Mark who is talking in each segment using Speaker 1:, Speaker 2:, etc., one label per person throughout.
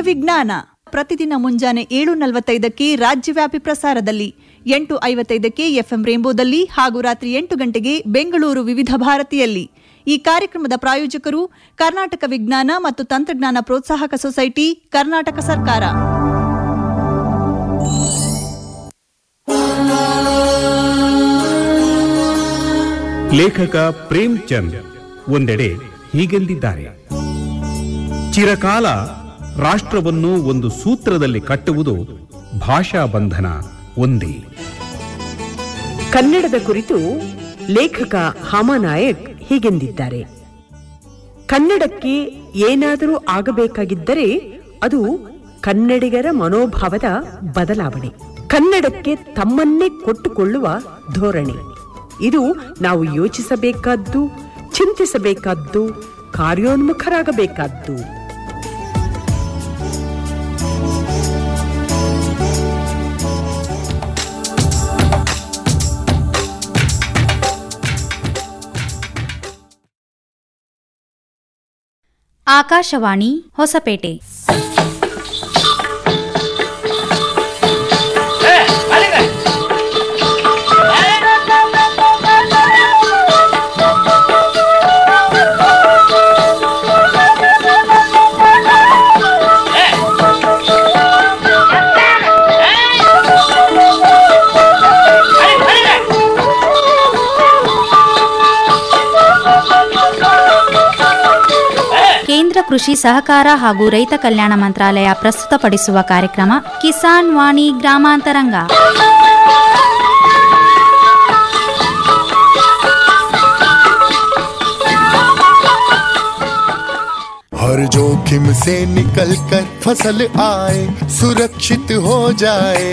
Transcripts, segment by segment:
Speaker 1: ವಿಜ್ಞಾನ ಪ್ರತಿದಿನ ಮುಂಜಾನೆ ಏಳು ನಲವತ್ತೈದಕ್ಕೆ ರಾಜ್ಯವ್ಯಾಪಿ ಪ್ರಸಾರದಲ್ಲಿ ಎಂಟು ಐವತ್ತೈದಕ್ಕೆ ಎಫ್ಎಂ ರೇಂಬೋದಲ್ಲಿ ಹಾಗೂ ರಾತ್ರಿ ಎಂಟು ಗಂಟೆಗೆ ಬೆಂಗಳೂರು ವಿವಿಧ ಭಾರತಿಯಲ್ಲಿ ಈ ಕಾರ್ಯಕ್ರಮದ ಪ್ರಾಯೋಜಕರು ಕರ್ನಾಟಕ ವಿಜ್ಞಾನ ಮತ್ತು ತಂತ್ರಜ್ಞಾನ ಪ್ರೋತ್ಸಾಹಕ ಸೊಸೈಟಿ ಕರ್ನಾಟಕ ಸರ್ಕಾರ
Speaker 2: ಲೇಖಕ ಪ್ರೇಮ್ ಚಂದ್ ಒಂದೆಡೆ ಹೀಗೆಂದಿದ್ದಾರೆ ಚಿರಕಾಲ ರಾಷ್ಟ್ರವನ್ನು ಒಂದು ಸೂತ್ರದಲ್ಲಿ ಕಟ್ಟುವುದು ಭಾಷಾ ಬಂಧನ ಒಂದೇ
Speaker 3: ಕನ್ನಡದ ಕುರಿತು ಲೇಖಕ ಹಾಮಾನಾಯಕ್ ಹೀಗೆಂದಿದ್ದಾರೆ ಕನ್ನಡಕ್ಕೆ ಏನಾದರೂ ಆಗಬೇಕಾಗಿದ್ದರೆ ಅದು ಕನ್ನಡಿಗರ ಮನೋಭಾವದ ಬದಲಾವಣೆ ಕನ್ನಡಕ್ಕೆ ತಮ್ಮನ್ನೇ ಕೊಟ್ಟುಕೊಳ್ಳುವ ಧೋರಣೆ ಇದು ನಾವು ಯೋಚಿಸಬೇಕಾದ್ದು ಚಿಂತಿಸಬೇಕಾದ್ದು ಕಾರ್ಯೋನ್ಮುಖರಾಗಬೇಕಾದ್ದು
Speaker 4: ಆಕಾಶವಾಣಿ ಹೊಸಪೇಟೆ ಕೇಂದ್ರ ಕೃಷಿ ಸಹಕಾರ ಹಾಗೂ ರೈತ ಕಲ್ಯಾಣ ಮಂತ್ರಾಲಯ ಪ್ರಸ್ತುತಪಡಿಸುವ ಕಾರ್ಯಕ್ರಮ ಕಿಸಾನ್ ವಾಣಿ ಗ್ರಾಮಾಂತರಂಗ
Speaker 5: हर जोखिम से निकल कर फसल आए सुरक्षित हो जाए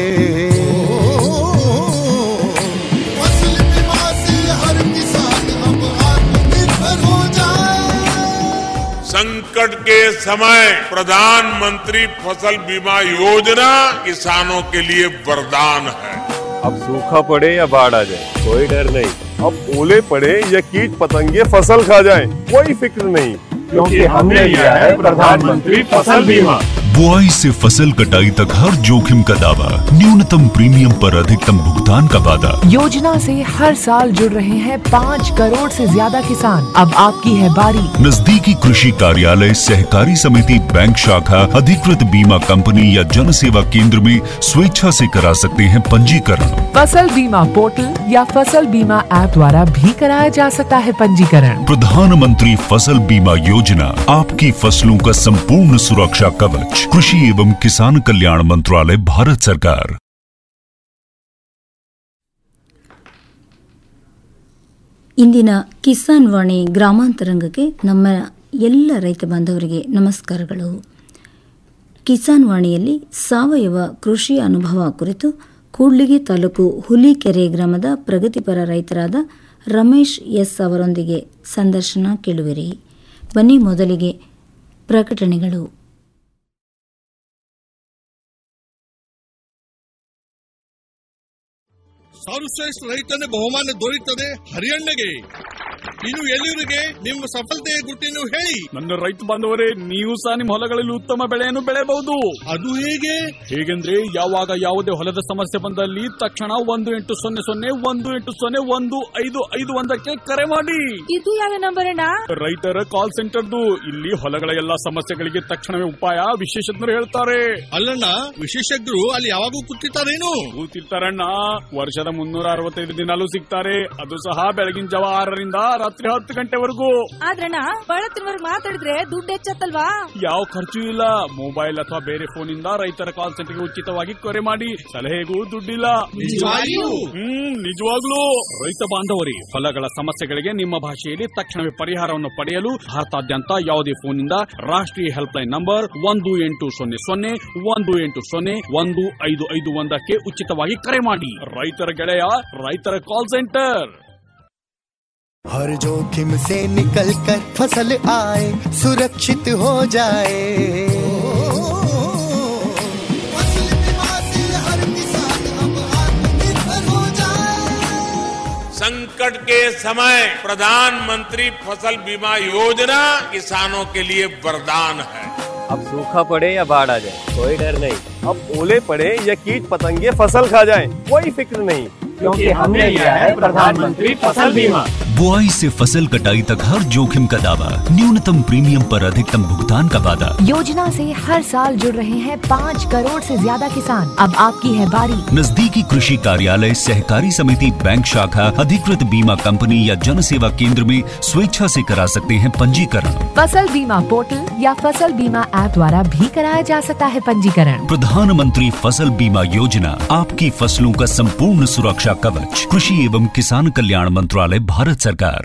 Speaker 5: फसल बीमा से हर किसान अब आत्मनिर्भर हो जाए
Speaker 6: संकट के समय प्रधानमंत्री फसल बीमा योजना किसानों के लिए वरदान है
Speaker 7: अब सूखा पड़े या बाढ़ आ जाए कोई डर नहीं अब ओले पड़े या कीट पतंगे फसल खा जाए कोई फिक्र नहीं क्योंकि हमने लिया है प्रधानमंत्री फसल बीमा
Speaker 8: बुआई से फसल कटाई तक हर जोखिम का दावा न्यूनतम प्रीमियम पर अधिकतम भुगतान का वादा
Speaker 9: योजना से हर साल जुड़ रहे हैं पाँच करोड़ से ज्यादा किसान अब आपकी है बारी
Speaker 8: नजदीकी कृषि कार्यालय सहकारी समिति बैंक शाखा अधिकृत बीमा कंपनी या जन सेवा केंद्र में स्वेच्छा से करा सकते हैं पंजीकरण
Speaker 9: फसल बीमा पोर्टल या फसल बीमा ऐप द्वारा भी कराया जा सकता है पंजीकरण
Speaker 8: प्रधानमंत्री फसल बीमा योजना आपकी फसलों का संपूर्ण सुरक्षा कवच कृषि एवं किसान कल्याण मंत्रालय भारत सरकार
Speaker 10: ಇಂದಿನ ಕಿಸಾನ್ ವಾಣಿ ಗ್ರಾಮಾಂತರಂಗಕ್ಕೆ ನಮ್ಮ ಎಲ್ಲ ರೈತ ಬಾಂಧವರಿಗೆ ನಮಸ್ಕಾರಗಳು ಕಿಸಾನ್ ವಾಣಿಯಲ್ಲಿ ಸಾವಯವ ಕೃಷಿ ಅನುಭವ ಕುರಿತು ಕೂಡ್ಲಿಗಿ ತಾಲೂಕು ಹುಲಿಕೆರೆ ಗ್ರಾಮದ ಪ್ರಗತಿಪರ ರೈತರಾದ ರಮೇಶ್ ಎಸ್ ಅವರೊಂದಿಗೆ ಸಂದರ್ಶನ ಕೇಳುವಿರಿ ಬನ್ನಿ ಮೊದಲಿಗೆ ಪ್ರಕಟಣೆಗಳು
Speaker 11: ಸರ್ವಶ್ರೇಷ್ಠ ರೈತನ ಬಹುಮಾನ ದೊರೆಯುತ್ತದೆ ಹರಿಯಣ್ಣಗೆ ಇನ್ನು ಎಲ್ಲಿವರಿಗೆ ನಿಮ್ಮ ಸಫಲತೆಯ ಗುಟ್ಟಿನ ಹೇಳಿ
Speaker 12: ನನ್ನ ರೈತ ಬಾಂಧವರೇ ನೀವು ಸಹ ನಿಮ್ಮ ಹೊಲಗಳಲ್ಲಿ ಉತ್ತಮ ಬೆಳೆಯನ್ನು ಬೆಳೆಯಬಹುದು
Speaker 11: ಅದು ಹೇಗೆ
Speaker 12: ಹೇಗೆಂದ್ರೆ ಯಾವಾಗ ಯಾವುದೇ ಹೊಲದ ಸಮಸ್ಯೆ ಬಂದಲ್ಲಿ ತಕ್ಷಣ ಒಂದು ಎಂಟು ಸೊನ್ನೆ ಸೊನ್ನೆ ಒಂದು ಎಂಟು ಸೊನ್ನೆ ಒಂದು ಐದು ಐದು ಒಂದಕ್ಕೆ ಕರೆ ಮಾಡಿ
Speaker 13: ಇದು ಯಾವ ನಂಬರ್ ಅಣ್ಣ
Speaker 12: ರೈತರ ಕಾಲ್ ಸೆಂಟರ್ದು ಇಲ್ಲಿ ಹೊಲಗಳ ಎಲ್ಲಾ ಸಮಸ್ಯೆಗಳಿಗೆ ತಕ್ಷಣವೇ ಉಪಾಯ ವಿಶೇಷಜ್ಞರು ಹೇಳ್ತಾರೆ
Speaker 11: ಅಲ್ಲಣ್ಣ ವಿಶೇಷಜ್ಞರು ಅಲ್ಲಿ ಯಾವಾಗೂ ಕೂತಿರ್ತಾರೇನು
Speaker 12: ಕೂತಿರ್ತಾರಣ್ಣ ವರ್ಷದ ಮುನ್ನೂರ ಅರವತ್ತೈದು ದಿನಾಲೂ ಸಿಗ್ತಾರೆ ಅದು ಸಹ ಬೆಳಗಿನ ಜಾವ ಆರರಿಂದ ರಾತ್ರಿ ಹತ್ತು ಗಂಟೆವರೆಗೂ
Speaker 13: ಆದ್ರಣ್ಣ ಬಳತ್ತಿನವರೆಗೆ ಮಾತಾಡಿದ್ರೆ ದುಡ್ಡು ಹೆಚ್ಚತ್ತಲ್ವಾ
Speaker 12: ಯಾವ ಖರ್ಚು ಇಲ್ಲ ಮೊಬೈಲ್ ಅಥವಾ ಬೇರೆ ಫೋನ್ ಇಂದ ರೈತರ ಕಾಲ್ ಸೆಂಟರ್ಗೆ ಉಚಿತವಾಗಿ ಕರೆ ಮಾಡಿ ಸಲಹೆಗೂ ದುಡ್ಡಿಲ್ಲ
Speaker 11: ನಿಜವಾಗಿಯೂ?
Speaker 12: ಹ್ಮ್ ನಿಜವಾಗ್ಲೂ ರೈತ ಬಾಂಧವರಿ ಹೊಲಗಳ ಸಮಸ್ಯೆಗಳಿಗೆ ನಿಮ್ಮ ಭಾಷೆಯಲ್ಲಿ ತಕ್ಷಣವೇ ಪರಿಹಾರವನ್ನು ಪಡೆಯಲು ಭಾರತಾದ್ಯಂತ ಯಾವುದೇ ಫೋನ್ ಇಂದ ರಾಷ್ಟ್ರೀಯ ಹೆಲ್ಪ್ ಲೈನ್ ನಂಬರ್ ಒಂದು ಎಂಟು ಸೊನ್ನೆ ಸೊನ್ನೆ ಒಂದು ಎಂಟು ಸೊನ್ನೆ ಒಂದು ಐದು ಐದು ಒಂದಕ್ಕೆ ಉಚಿತವಾಗಿ ಕರೆ ಮಾಡಿ ರೈತರ ಗೆಳೆಯ ರೈತರ ಕಾಲ್ ಸೆಂಟರ್
Speaker 5: हर जोखिम से निकल कर फसल आए सुरक्षित हो जाए फसल बीमा से हर किसान अब आत्मनिर्भर हो जाए
Speaker 6: संकट के समय प्रधानमंत्री फसल बीमा योजना किसानों के लिए वरदान है
Speaker 7: अब सूखा पड़े या बाढ़ आ जाए कोई डर नहीं अब ओले पड़े या कीट पतंगे फसल खा जाए कोई फिक्र नहीं क्योंकि हमने लिया है प्रधानमंत्री फसल बीमा
Speaker 8: बुआई से फसल कटाई तक हर जोखिम का दावा न्यूनतम प्रीमियम पर अधिकतम भुगतान का वादा
Speaker 9: योजना से हर साल जुड़ रहे हैं पाँच करोड़ से ज्यादा किसान अब आपकी है बारी
Speaker 8: नजदीकी कृषि कार्यालय सहकारी समिति बैंक शाखा अधिकृत बीमा कंपनी या जन सेवा केंद्र में स्वेच्छा से करा सकते हैं पंजीकरण
Speaker 9: फसल बीमा पोर्टल या फसल बीमा ऐप द्वारा भी कराया जा सकता है पंजीकरण
Speaker 8: प्रधानमंत्री फसल बीमा योजना आपकी फसलों का संपूर्ण सुरक्षा कवच कृषि एवं किसान कल्याण मंत्रालय भारत सरकार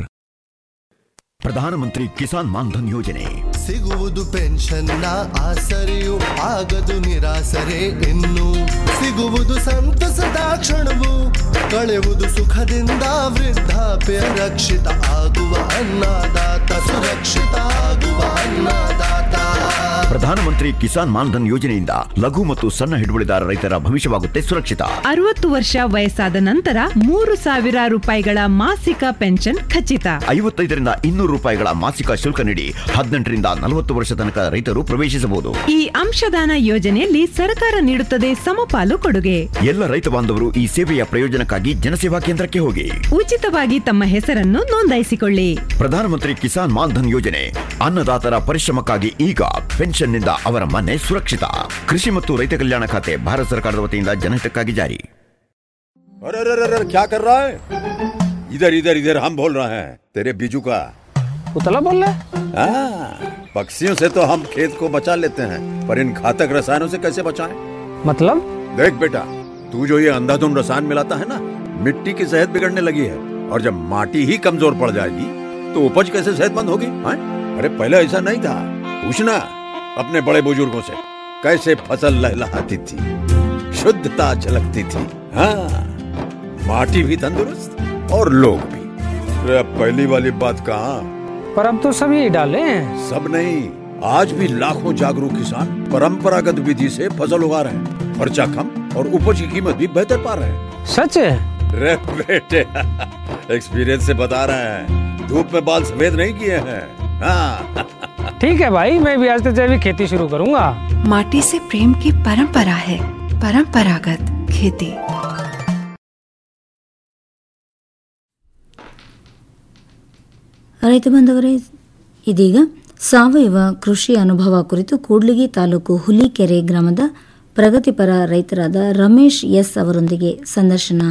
Speaker 14: ಪ್ರಧಾನಮಂತ್ರಿ ಕಿಸಾನ್ ಮಾನ್ಧನ್ ಯೋಜನೆ
Speaker 5: ಸಿಗುವುದು ಪೆನ್ಷನ್ನ ಆಸರೆಯು ಆಗದು ನಿರಾಸರೆ ಇನ್ನು ಸಿಗುವುದು ಸಂತಸದ ಕ್ಷಣವು ಕಳೆವುದು ಸುಖದಿಂದ ವೃದ್ಧಾಪ್ಯ ರಕ್ಷಿತ ಆಗುವ ಅನ್ನದಾತ ಸುರಕ್ಷಿತ ಆಗುವ ಅನ್ನದಾತ
Speaker 14: ಪ್ರಧಾನಮಂತ್ರಿ ಕಿಸಾನ್ ಮಾನ್ಧನ್ ಯೋಜನೆಯಿಂದ ಲಘು ಮತ್ತು ಸಣ್ಣ ಹಿಡುವಳಿದಾರ ರೈತರ ಭವಿಷ್ಯವಾಗುತ್ತೆ ಸುರಕ್ಷಿತ
Speaker 15: ಅರವತ್ತು ವರ್ಷ ವಯಸ್ಸಾದ ನಂತರ ಮೂರು ಸಾವಿರ ರೂಪಾಯಿಗಳ ಮಾಸಿಕ ಪೆನ್ಷನ್ ಖಚಿತ
Speaker 14: ಐವತ್ತೈದರಿಂದ ಇನ್ನೂರು ರೂಪಾಯಿಗಳ ಮಾಸಿಕ ಶುಲ್ಕ ನೀಡಿ ಹದಿನೆಂಟರಿಂದ ನಲವತ್ತು ವರ್ಷ ತನಕ ರೈತರು ಪ್ರವೇಶಿಸಬಹುದು
Speaker 15: ಈ ಅಂಶದಾನ ಯೋಜನೆಯಲ್ಲಿ ಸರ್ಕಾರ ನೀಡುತ್ತದೆ ಸಮಪಾಲು ಕೊಡುಗೆ
Speaker 14: ಎಲ್ಲ ರೈತ ಬಾಂಧವರು ಈ ಸೇವೆಯ ಪ್ರಯೋಜನಕ್ಕಾಗಿ ಜನಸೇವಾ ಕೇಂದ್ರಕ್ಕೆ ಹೋಗಿ
Speaker 15: ಉಚಿತವಾಗಿ ತಮ್ಮ ಹೆಸರನ್ನು ನೋಂದಾಯಿಸಿಕೊಳ್ಳಿ
Speaker 14: ಪ್ರಧಾನಮಂತ್ರಿ ಕಿಸಾನ್ ಮಾನ್ಧನ್ ಯೋಜನೆ ಅನ್ನದಾತರ ಪರಿಶ್ರಮಕ್ಕಾಗಿ ಈಗ ಪೆನ್ಷನ್ನಿಂದ ಅವರ ಮನೆ ಸುರಕ್ಷಿತ ಕೃಷಿ ಮತ್ತು ರೈತ ಕಲ್ಯಾಣ ಖಾತೆ ಭಾರತ ಸರ್ಕಾರದ ವತಿಯಿಂದ ಜನಹಿತಕ್ಕಾಗಿ ಜಾರಿ
Speaker 16: अरे अरे अरे अरे क्या कर रहा है इधर इधर इधर हम बोल रहे हैं तेरे बीजू का
Speaker 17: उतला बोल रहा
Speaker 16: हाँ, पक्षियों से तो हम खेत को बचा लेते हैं पर इन घातक रसायनों से कैसे बचाएं?
Speaker 17: मतलब
Speaker 16: देख बेटा तू जो ये अंधाधुंध रसायन मिलाता है ना मिट्टी की सेहत बिगड़ने लगी है और जब माटी ही कमजोर पड़ जाएगी तो उपज कैसे सेहतमंद होगी हाँ? अरे पहले ऐसा नहीं था पूछना अपने बड़े बुजुर्गों से कैसे फसल लहलहाती थी शुद्धता झलकती थी हाँ माटी भी तंदुरुस्त और लोग भी अरे अब पहली वाली बात कहाँ
Speaker 17: पर अब तो सभी डाले हैं
Speaker 16: सब नहीं आज भी लाखों जागरूक किसान परंपरागत विधि से फसल उगा रहे हैं खर्चा कम और उपज की कीमत भी बेहतर पा रहे हैं
Speaker 17: सच है
Speaker 16: रे बेटे एक्सपीरियंस से बता रहे हैं धूप में बाल सफेद नहीं किए हैं हाँ
Speaker 17: ठीक है भाई मैं भी आज से जैविक खेती शुरू करूंगा
Speaker 18: माटी से प्रेम की परंपरा है परंपरागत खेती
Speaker 10: ರೈತ ಬಂಧವರೇ ಇದೀಗ ಸಾವಯವ ಕೃಷಿ ಅನುಭವ ಕುರಿತು ಕೂಡ್ಲಿಗಿ ತಾಲೂಕು ಹುಲಿಕೆರೆ ಗ್ರಾಮದ ಪ್ರಗತಿಪರ ರೈತರಾದ ರಮೇಶ್ ಎಸ್ ಅವರೊಂದಿಗೆ ಸಂದರ್ಶನ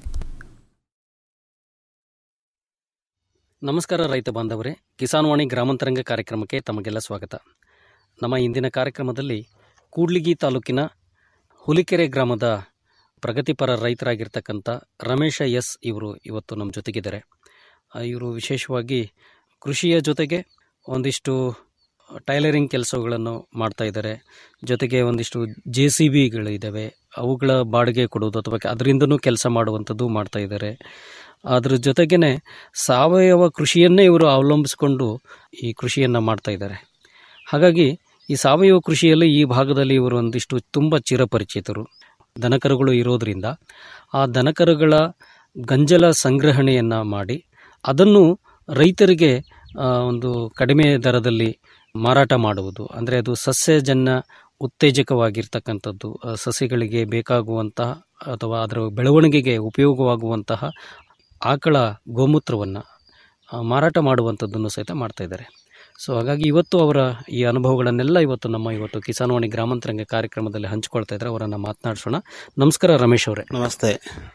Speaker 19: ನಮಸ್ಕಾರ ರೈತ ಬಾಂಧವರೇ ಕಿಸಾನ್ವಾಣಿ ಗ್ರಾಮಾಂತರಂಗ ಕಾರ್ಯಕ್ರಮಕ್ಕೆ ತಮಗೆಲ್ಲ ಸ್ವಾಗತ ನಮ್ಮ ಇಂದಿನ ಕಾರ್ಯಕ್ರಮದಲ್ಲಿ ಕೂಡ್ಲಿಗಿ ತಾಲೂಕಿನ ಹುಲಿಕೆರೆ ಗ್ರಾಮದ ಪ್ರಗತಿಪರ ರೈತರಾಗಿರ್ತಕ್ಕಂಥ ರಮೇಶ ಎಸ್ ಇವರು ಇವತ್ತು ನಮ್ಮ ಜೊತೆಗಿದ್ದಾರೆ ಆ, ಇವರು ವಿಶೇಷವಾಗಿ ಕೃಷಿಯ ಜೊತೆಗೆ ಒಂದಿಷ್ಟು ಟೈಲರಿಂಗ್ ಕೆಲಸಗಳನ್ನು ಮಾಡ್ತಾ ಇದ್ದಾರೆ ಜೊತೆಗೆ ಒಂದಿಷ್ಟು ಜೆ ಸಿ ಬಿಗಳಿದ್ದಾವೆ ಅವುಗಳ ಬಾಡಿಗೆ ಕೊಡೋದು ಅಥವಾ ಅದರಿಂದನೂ ಕೆಲಸ ಮಾಡುವಂಥದ್ದು ಮಾಡ್ತಾ ಇದ್ದಾರೆ ಅದ್ರ ಜೊತೆಗೇನೆ ಸಾವಯವ ಕೃಷಿಯನ್ನೇ ಇವರು ಅವಲಂಬಿಸಿಕೊಂಡು ಈ ಕೃಷಿಯನ್ನು ಮಾಡ್ತಾ ಇದ್ದಾರೆ ಹಾಗಾಗಿ ಈ ಸಾವಯವ ಕೃಷಿಯಲ್ಲಿ ಈ ಭಾಗದಲ್ಲಿ ಇವರು ಒಂದಿಷ್ಟು ತುಂಬ ಚಿರಪರಿಚಿತರು ದನಕರುಗಳು ಇರೋದ್ರಿಂದ ಆ ದನಕರುಗಳ ಗಂಜಲ ಸಂಗ್ರಹಣೆಯನ್ನು ಮಾಡಿ ಅದನ್ನು ರೈತರಿಗೆ ಆ, ಒಂದು ಕಡಿಮೆ ದರದಲ್ಲಿ ಮಾರಾಟ ಮಾಡುವುದು ಅಂದರೆ ಅದು ಸಸ್ಯಜನ್ಯ ಉತ್ತೇಜಕವಾಗಿರ್ತಕ್ಕಂಥದ್ದು ಆ, ಸಸ್ಯಗಳಿಗೆ ಬೇಕಾಗುವಂತಹ ಅಥವಾ ಅದರ ಬೆಳವಣಿಗೆಗೆ ಉಪಯೋಗವಾಗುವಂತಹ ಆಕಳ ಗೋಮೂತ್ರವನ್ನು ಮಾರಾಟ ಮಾಡುವಂಥದ್ದನ್ನು ಸಹಿತ ಮಾಡ್ತಾ ಇದ್ದಾರೆ ಸೊ ಹಾಗಾಗಿ ಇವತ್ತು ಅವರ ಈ ಅನುಭವಗಳನ್ನೆಲ್ಲ ಇವತ್ತು ನಮ್ಮ ಇವತ್ತು ಕಿಸಾನ್ವಾಣಿ ಗ್ರಾಮಾಂತರಂಗ ಕಾರ್ಯಕ್ರಮದಲ್ಲಿ ಹಂಚಿಕೊಳ್ತಾ ಇದ್ದಾರೆ ಅವರನ್ನು ಮಾತನಾಡಿಸೋಣ ನಮಸ್ಕಾರ ರಮೇಶ್ ಅವರೇ
Speaker 20: ನಮಸ್ತೆ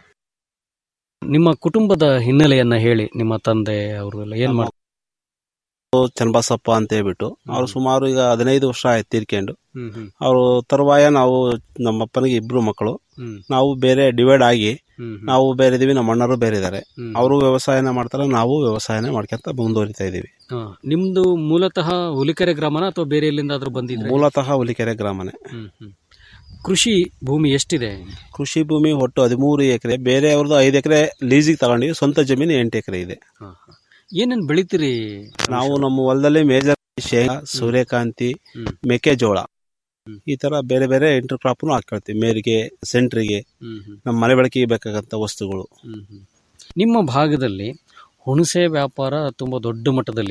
Speaker 19: ನಿಮ್ಮ ಕುಟುಂಬದ ಹಿನ್ನೆಲೆಯನ್ನ ಹೇಳಿ ನಿಮ್ಮ ತಂದೆ ಅವರು ಎಲ್ಲ ಏನ್ ಮಾಡ್ತಾರೆ
Speaker 20: ಚನ್ನಬಸಪ್ಪ ಅಂತ ಹೇಳ್ಬಿಟ್ಟು ಅವ್ರು ಸುಮಾರು ಈಗ ಹದಿನೈದು ವರ್ಷ ಆಯ್ತು ತೀರ್ಕೊಂಡು
Speaker 19: ಹ್ಮ್ ಹ್ಮ್
Speaker 20: ಅವರು ತರುವಾಯ ನಾವು ನಮ್ಮಪ್ಪನಿಗೆ ಇಬ್ರು ಮಕ್ಕಳು
Speaker 19: ಹ್ಮ್.
Speaker 20: ನಾವು ಬೇರೆ ಡಿವೈಡ್ ಆಗಿ
Speaker 19: ಹ್ಮ್ ಹ್ಮ್.
Speaker 20: ನಾವು ಬೇರೆ ಇದೀವಿ ನಮ್ಮ ಅಣ್ಣರು ಬೇರೆ ಇದ್ದಾರೆ
Speaker 19: ಹ್ಮ್.
Speaker 20: ಅವರು ವ್ಯವಸಾಯನ ಮಾಡ್ತಾರೆ ನಾವು ವ್ಯವಸಾಯನ ಮಾಡ್ಕೊಂತ ಮುಂದುವರಿತಾ ಇದೀವಿ
Speaker 19: ಹಾ. ನಿಮ್ದು ಮೂಲತಃ ಹುಲಿಕೆರೆ ಗ್ರಾಮನ ಅಥವಾ ಬೇರೆ ಎಲ್ಲಿಂದಾದ್ರೂ ಬಂದಿದ್ರೆ
Speaker 20: ಮೂಲತಃ ಹುಲಿಕೆರೆ ಗ್ರಾಮನೇ
Speaker 19: ಹ್ಮ್ ಹ್ಮ್. ಕೃಷಿ ಭೂಮಿ ಎಷ್ಟಿದೆ
Speaker 20: ಕೃಷಿ ಭೂಮಿ ಒಟ್ಟು ಹದಿಮೂರು ಎಕರೆ ಬೇರೆಯವ್ರದ್ದು ಐದು ಎಕರೆ ಲೀಸಿಗೆ ತಗೊಂಡಿವಿ ಸ್ವಂತ ಜಮೀನು ಎಂಟು ಎಕರೆ ಇದೆ
Speaker 19: ಹಾ, ಹಾ. ಏನೇನ್ ಬೆಳಿತೀರಿ
Speaker 20: ನಾವು ನಮ್ಮ ಹೊಲದಲ್ಲಿ ಮೇಜರ್ ಶೇಂಗಾ ಸೂರ್ಯಕಾಂತಿ ಮೆಕ್ಕೆಜೋಳ ಈ ತರ ಬೇರೆ ಬೇರೆ ಇಂಟರ್ ಕ್ರಾಪ್ನು ಹಾಕೊಳ್ತೀವಿ ಮೇರಿಗೆ ಸೆಂಟ್ರಿಗೆ
Speaker 19: ಹ್ಮ್ ಹ್ಮ್.
Speaker 20: ನಮ್ಮ ಮನೆ ಬೆಳಕಿಗೆ ಬೇಕಾಗಂತ ವಸ್ತುಗಳು
Speaker 19: ಹ್ಮ್ ಹ್ಮ್. ನಿಮ್ಮ ಭಾಗದಲ್ಲಿ ಹುಣಸೆ ವ್ಯಾಪಾರ ತುಂಬಾ ದೊಡ್ಡ ಮಟ್ಟದಲ್ಲಿದೆ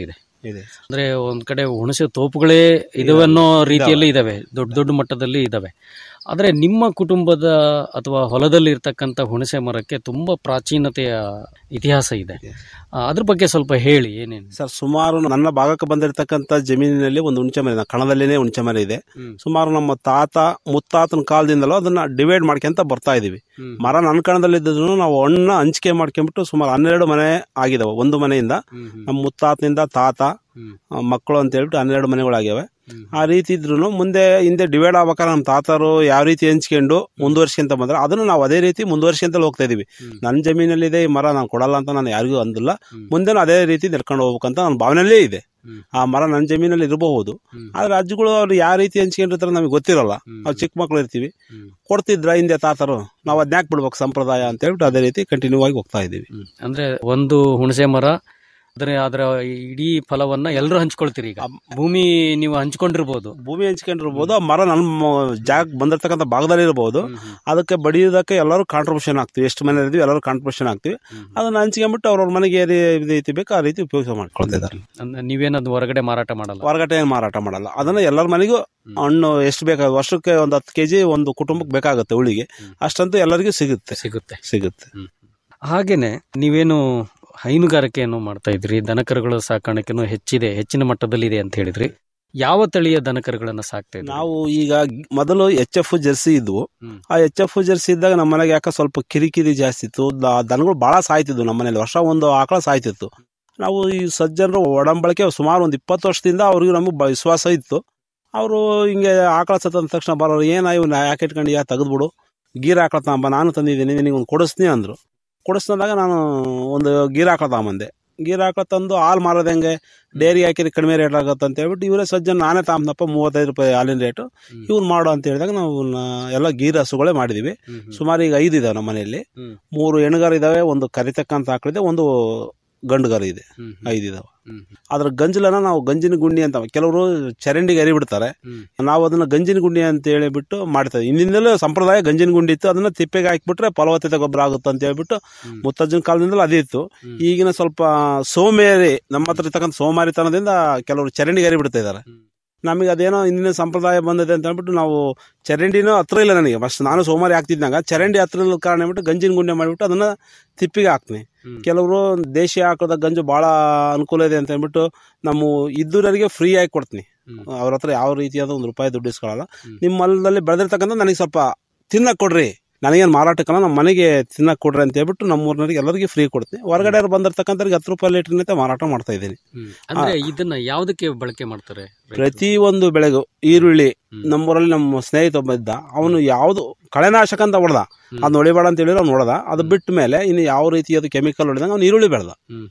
Speaker 20: ಇದೆ
Speaker 19: ಅಂದ್ರೆ ಒಂದ್ ಕಡೆ ಹುಣಸೆ ತೋಪುಗಳೇ ಇದಾವೆ ಅನ್ನೋ ರೀತಿಯಲ್ಲಿ ಇದಾವೆ ದೊಡ್ಡ ದೊಡ್ಡ ಮಟ್ಟದಲ್ಲಿ ಇದಾವೆ ಆದ್ರೆ ನಿಮ್ಮ ಕುಟುಂಬದ ಅಥವಾ ಹೊಲದಲ್ಲಿ ಇರ್ತಕ್ಕಂಥ ಹುಣಸೆ ಮರಕ್ಕೆ ತುಂಬಾ ಪ್ರಾಚೀನತೆಯ ಇತಿಹಾಸ ಇದೆ ಆ, ಅದ್ರ ಬಗ್ಗೆ ಸ್ವಲ್ಪ ಹೇಳಿ ಏನೇನು
Speaker 20: ಸರ್ ಸುಮಾರು ನನ್ನ ಭಾಗಕ್ಕೆ ಬಂದಿರತಕ್ಕಂತ ಜಮೀನಿನಲ್ಲಿ ಒಂದು ಹುಣಸೆ ಮರ ಇದೆ. ಕಣದಲ್ಲಿನೇ ಹುಣಸೆ ಮರ ಇದೆ ಸುಮಾರು ನಮ್ಮ ತಾತ ಮುತ್ತಾತನ ಕಾಲದಿಂದಲೂ ಅದನ್ನ ಡಿವೈಡ್ ಮಾಡ್ಕೊಂತ ಬರ್ತಾ ಇದೀವಿ ಮರ ನನ್ನ ಕಣದಲ್ಲಿ ಇದ್ದಿದ್ರು ನಾವು ಹಣ್ಣ ಹಂಚಿಕೆ ಮಾಡ್ಕೊಂಡ್ಬಿಟ್ಟು ಸುಮಾರು ಹನ್ನೆರಡು ಮನೆ ಆಗಿದಾವೆ ಒಂದು ಮನೆಯಿಂದ ನಮ್ಮ ಮುತ್ತಾತನಿಂದ ತಾತ ಆ, ಮಕ್ಕಳು ಅಂತ ಹೇಳ್ಬಿಟ್ಟು ಹನ್ನೆರಡು ಮನೆಗಳಾಗ್ಯಾವೆ ಆ ರೀತಿ ಇದ್ರು ಮುಂದೆ ಹಿಂದೆ ಡಿವೈಡ್ ಆಗ್ಬೇಕಾದ್ರೆ ನಮ್ಮ ತಾತರು ಯಾವ ರೀತಿ ಹಂಚ್ಕೊಂಡು ಮುಂದುವರ್ಸ್ಕೊಂತ ಬಂದ್ರೆ ಅದನ್ನು ನಾವು ಅದೇ ರೀತಿ ಮುಂದುವರ್ಸ್ಕೊಂತ ಹೋಗ್ತಾ ಇದೀವಿ ನನ್ನ ಜಮೀನಲ್ಲಿದೆ ಈ ಮರ ನಾನು ಕೊಡಲ್ಲ ಅಂತ ನಾನು ಯಾರಿಗೂ ಅಂದಿಲ್ಲ ಮುಂದೆನೂ ಅದೇ ರೀತಿ ನಡ್ಕೊಂಡು ಹೋಗ್ಬೇಕಂತ ನನ್ನ ಭಾವನೆಯಲ್ಲೇ ಇದೆ ಆ ಮರ ನನ್ನ ಜಮೀನಲ್ಲಿ ಇರಬಹುದು ಆದ್ರೆ ರಾಜ್ಯಗಳು ಅವ್ರು ಯಾವ ರೀತಿ ಹಂಚ್ಕೊಂಡಿರ್ತಾರೆ ನಮಗೆ ಗೊತ್ತಿರಲ್ಲ ನಾವು ಚಿಕ್ಕ ಮಕ್ಳು ಇರ್ತೀವಿ ಕೊಡ್ತಿದ್ರ ಹಿಂದೆ ತಾತರು ನಾವು ಅದ್ನ್ಯಾಕ್ ಬಿಡ್ಬೇಕು ಸಂಪ್ರದಾಯ ಅಂತ ಹೇಳ್ಬಿಟ್ಟು ಅದೇ ರೀತಿ ಕಂಟಿನ್ಯೂ ಆಗಿ ಹೋಗ್ತಾ ಇದೀವಿ
Speaker 19: ಅಂದ್ರೆ ಒಂದು ಹುಣಸೆ ಮರ ಅಂದ್ರೆ ಅದರ ಇಡೀ ಫಲವನ್ನ ಎಲ್ಲರೂ ಹಂಚ್ಕೊಳ್ತೀರಿ ಈಗ ಭೂಮಿ ನೀವು ಹಂಚ್ಕೊಂಡಿರ್ಬೋದು
Speaker 20: ಭೂಮಿ ಹಂಚ್ಕೊಂಡಿರ್ಬೋದು ಆ ಮರ ನಮ್ಮ ಜಾಗ ಬಂದಿರ್ತಕ್ಕಂಥ ಭಾಗದಲ್ಲಿ ಇರಬಹುದು ಅದಕ್ಕೆ ಬಡಿಯೋದಕ್ಕೆ ಎಲ್ಲರೂ ಕಾಂಟ್ರಿಬ್ಯೂಷನ್ ಆಗ್ತೀವಿ ಎಷ್ಟು ಮನೆ ಇರ್ತೀವಿ ಎಲ್ಲರೂ ಕಾಂಟ್ರಿಬ್ಯೂಷನ್ ಆಗ್ತೀವಿ ಅದನ್ನ ಹಂಚ್ಕೊಂಡ್ಬಿಟ್ಟು ಅವ್ರವ್ರ ಮನೆಗೆ ಏನ್ ರೀತಿ ಬೇಕು ಆ ರೀತಿ ಉಪಯೋಗ ಮಾಡ್ಕೊಳ್ತಿದ್ದಾರೆ
Speaker 19: ಅಂದ್ರೆ ನೀವೇನದು ಹೊರಗಡೆ ಮಾರಾಟ ಮಾಡಲ್ಲ
Speaker 20: ಹೊರಗಡೆ ಏನ್ ಮಾರಾಟ ಮಾಡಲ್ಲ ಅದನ್ನ ಎಲ್ಲರ ಮನೆಗೂ ಹಣ್ಣು ಎಷ್ಟು ಬೇಕಾಗ ವರ್ಷಕ್ಕೆ ಒಂದು ಹತ್ತು ಕೆಜಿ ಒಂದು ಕುಟುಂಬಕ್ಕೆ ಬೇಕಾಗುತ್ತೆ ಉಳಿಗೆ ಅಷ್ಟಂತೂ ಎಲ್ಲರಿಗೂ ಸಿಗುತ್ತೆ
Speaker 19: ಸಿಗುತ್ತೆ
Speaker 20: ಸಿಗುತ್ತೆ
Speaker 19: ಹಾಗೇನೆ ನೀವೇನು ಹೈನುಗಾರಿಕೆಯನ್ನು ಮಾಡ್ತಾ ಇದ್ರಿ ದನಕರುಗಳ ಸಾಕಾಣಿಕೆನೂ ಹೆಚ್ಚಿದೆ ಹೆಚ್ಚಿನ ಮಟ್ಟದಲ್ಲಿ ಇದೆ ಅಂತ ಹೇಳಿದ್ರಿ ಯಾವ ತಳಿಯ ದನಕರುಗಳನ್ನ ಸಾಕ್ತಾ ಇದ್ರಿ
Speaker 20: ನಾವು ಈಗ ಮೊದಲು ಎಚ್ ಎಫ್ ಜರ್ಸಿ ಇದ್ವು ಆ ಎಚ್ ಎಫ್ ಜರ್ಸಿ ಇದ್ದಾಗ ನಮ್ಮ ಮನೆಗೆ ಯಾಕೆ ಸ್ವಲ್ಪ ಕಿರಿಕಿರಿ ಜಾಸ್ತಿ ಇತ್ತು ದ- ದನಗಳು ಬಹಳ ಸಾಯ್ತಿದ್ವು ನಮ್ಮ ಮನೇಲಿ ವರ್ಷ ಒಂದು ಆಕಳ ಸಾಯ್ತಿತ್ತು ನಾವು ಈ ಸಜ್ಜನರು ಒಡಂಬಳಿಕೆ ಸುಮಾರು ಒಂದು ಇಪ್ಪತ್ತು ವರ್ಷದಿಂದ ಅವ್ರಿಗೆ ನಮಗೆ ಬ- ವಿಶ್ವಾಸ ಇತ್ತು ಅವರು ಹಿಂಗೆ ಆಕಳ ಸತ್ತಂದ ತಕ್ಷಣ ಬರೋರು ಏನ ಇವ್ ಯಾಕೆ ಇಟ್ಕೊಂಡಿಯಾ ತೆಗೆದ್ಬಿಡು ಗೀರ್ ಆಕಳ ತಗೊಂಬ ನಾನು ತಂದಿದ್ದೀನಿ ನಿನಗೆ ಒಂದು ಕೊಡಿಸ್ತೀನಿ ಅಂದ್ರು ಕೊಡಿಸ್ದಾಗ ನಾನು ಒಂದು ಗೀರ್ ಆಕಳ ತಗೊಂಬಂದೆ ಗೀರ್ ಆಕಳ ತಂದು ಹಾಲು ಮಾರೋದು ಹೆಂಗೆ ಡೈರಿ ಹಾಕಿದ್ರೆ ಕಡಿಮೆ ರೇಟ್ ಆಗುತ್ತೆ ಅಂತ ಹೇಳ್ಬಿಟ್ಟು ಇವರೇ ಸಜ್ಜನ ನಾನೇ ತಗೊಂಬನಪ್ಪ ಮೂವತ್ತೈದು ರೂಪಾಯಿ ಹಾಲಿನ ರೇಟು ಇವ್ನು ಮಾಡು ಅಂತ ಹೇಳಿದಾಗ ನಾವು ಇವ್ನ ಎಲ್ಲ ಗೀರ್ ಹಸುಗಳೇ ಮಾಡಿದೀವಿ ಸುಮಾರು ಈಗ ಐದು ಇದಾವೆ ನಮ್ಮ ಮನೆಯಲ್ಲಿ ಮೂರು ಹೆಣ್ಗಾರು ಇದಾವೆ ಒಂದು ಕರಿತಕ್ಕಂತ ಆಕಳಿದೆ ಒಂದು ಗಂಡುಗಾರು ಇದೆ ಐದು ಇದಾವೆ ಅದ್ರ ಗಂಜಲನ್ನ ನಾವು ಗಂಜಿನ ಗುಂಡಿ ಅಂತ ಕೆಲವರು ಚರಂಡಿಗೆ ಎರಿ ಬಿಡ್ತಾರೆ ನಾವು ಅದನ್ನ ಗಂಜಿನ ಗುಂಡಿ ಅಂತ ಹೇಳಿಬಿಟ್ಟು ಮಾಡ್ತೇವೆ ಹಿಂದಿಂದಲೂ ಸಂಪ್ರದಾಯ ಗಂಜಿನ ಗುಂಡಿ ಇತ್ತು ಅದನ್ನ ತಿಪ್ಪೆಗೆ ಹಾಕ್ಬಿಟ್ರೆ ಫಲವತ್ತತೆ ಗೊಬ್ಬರ ಆಗುತ್ತೆ ಅಂತ ಹೇಳ್ಬಿಟ್ಟು ಮುತ್ತಜ್ಜನ ಕಾಲದಿಂದಲೂ ಅದೇ ಇತ್ತು ಈಗಿನ ಸ್ವಲ್ಪ ಸೋಮೇರಿ ನಮ್ಮ ಹತ್ರ ಇರ್ತಕ್ಕಂಥ ಸೋಮಾರಿತನದಿಂದ ಕೆಲವರು ಚರಂಡಿಗೆ ಎರಿ ಬಿಡ್ತಾ ಇದ್ದಾರೆ ನಮಗೆ ಅದೇನೋ ಇಂದಿನ ಸಂಪ್ರದಾಯ ಬಂದಿದೆ ಅಂತ ಹೇಳ್ಬಿಟ್ಟು ನಾವು ಚರಂಡಿನೂ ಹತ್ರ ಇಲ್ಲ ನನಗೆ ಫಸ್ಟ್ ನಾನು ಸೋಮಾರಿ ಹಾಕ್ತಿದ್ದಾಗ ಚರಂಡಿ ಹತ್ರ ಇಲ್ಲದ ಕಾರಣ ಹೇಳ್ಬಿಟ್ಟು ಗಂಜಿನ ಗುಂಡೆ ಮಾಡಿಬಿಟ್ಟು ಅದನ್ನ ತಿಪ್ಪಿಗೆ ಹಾಕ್ತೀನಿ ಕೆಲವರು ದೇಶಿ ಹಾಕೋದ ಗಂಜು ಬಹಳ ಅನುಕೂಲ ಇದೆ ಅಂತ ಹೇಳ್ಬಿಟ್ಟು ನಮ್ಮ ಇದ್ದೂರವರಿಗೆ ಫ್ರೀ ಆಗಿ ಕೊಡ್ತೀನಿ ಅವ್ರ ಹತ್ರ ಯಾವ ರೀತಿಯಾದ ಒಂದು ರೂಪಾಯಿ ದುಡ್ಡು ಇಸ್ಕೊಳ್ಳಲ್ಲ ನಿಮ್ಮ ಹೊಲದಲ್ಲಿ ಬೆಳೆದಿರ್ತಕ್ಕಂಥ ನನಗೆ ಸ್ವಲ್ಪ ತಿನ್ನಕ್ ಕೊಡ್ರಿ ನನಗೇನು ಮಾರಾಟಕ್ಕಲ್ಲ ನಮ್ಮ ಮನೆಗೆ ತಿನ್ನಕ್ ಕೊಡ್ರಿ ಅಂತ ಹೇಳ್ಬಿಟ್ಟು ನಮ್ಮ ಊರಿನವರಿಗೆ ಎಲ್ಲರಿಗೂ ಫ್ರೀ ಕೊಡ್ತೀನಿ ಹೊರಗಡೆ ಬಂದಿರ್ತಕ್ಕಂಥವ್ರಿಗೆ ಹತ್ತು ರೂಪಾಯಿ ಲೀಟರ್ನಂತೆ ಮಾರಾಟ ಮಾಡ್ತಾ ಇದ್ದೀನಿ
Speaker 19: ಅಂದ್ರೆ ಇದನ್ನ ಯಾವ್ದಕ್ಕೆ ಬಳಕೆ ಮಾಡ್ತಾರೆ
Speaker 20: ಪ್ರತಿ ಒಂದು ಬೆಳೆಗೂ ಈರುಳ್ಳಿ ನಮ್ಮೂರಲ್ಲಿ ನಮ್ಮ ಸ್ನೇಹಿತ ಒಬ್ಬ ಇದ್ದ ಅವನು ಯಾವ್ದು ಕಳೆನಾಶಕ ಅಂತ ಹೊಡೆದ ಅದ್ ಹೊಡಿಬೇಡ ಅಂತ ಹೇಳಿದ್ರೆ ಅವ್ನು ಹೊಡೆದ ಅದು ಬಿಟ್ಟ ಮೇಲೆ ಇನ್ನು ಯಾವ ರೀತಿಯಾದ ಕೆಮಿಕಲ್ ಹೊಡೆದಂಗ ಅವ್ನು ಈರುಳ್ಳಿ ಬೆಳೆದ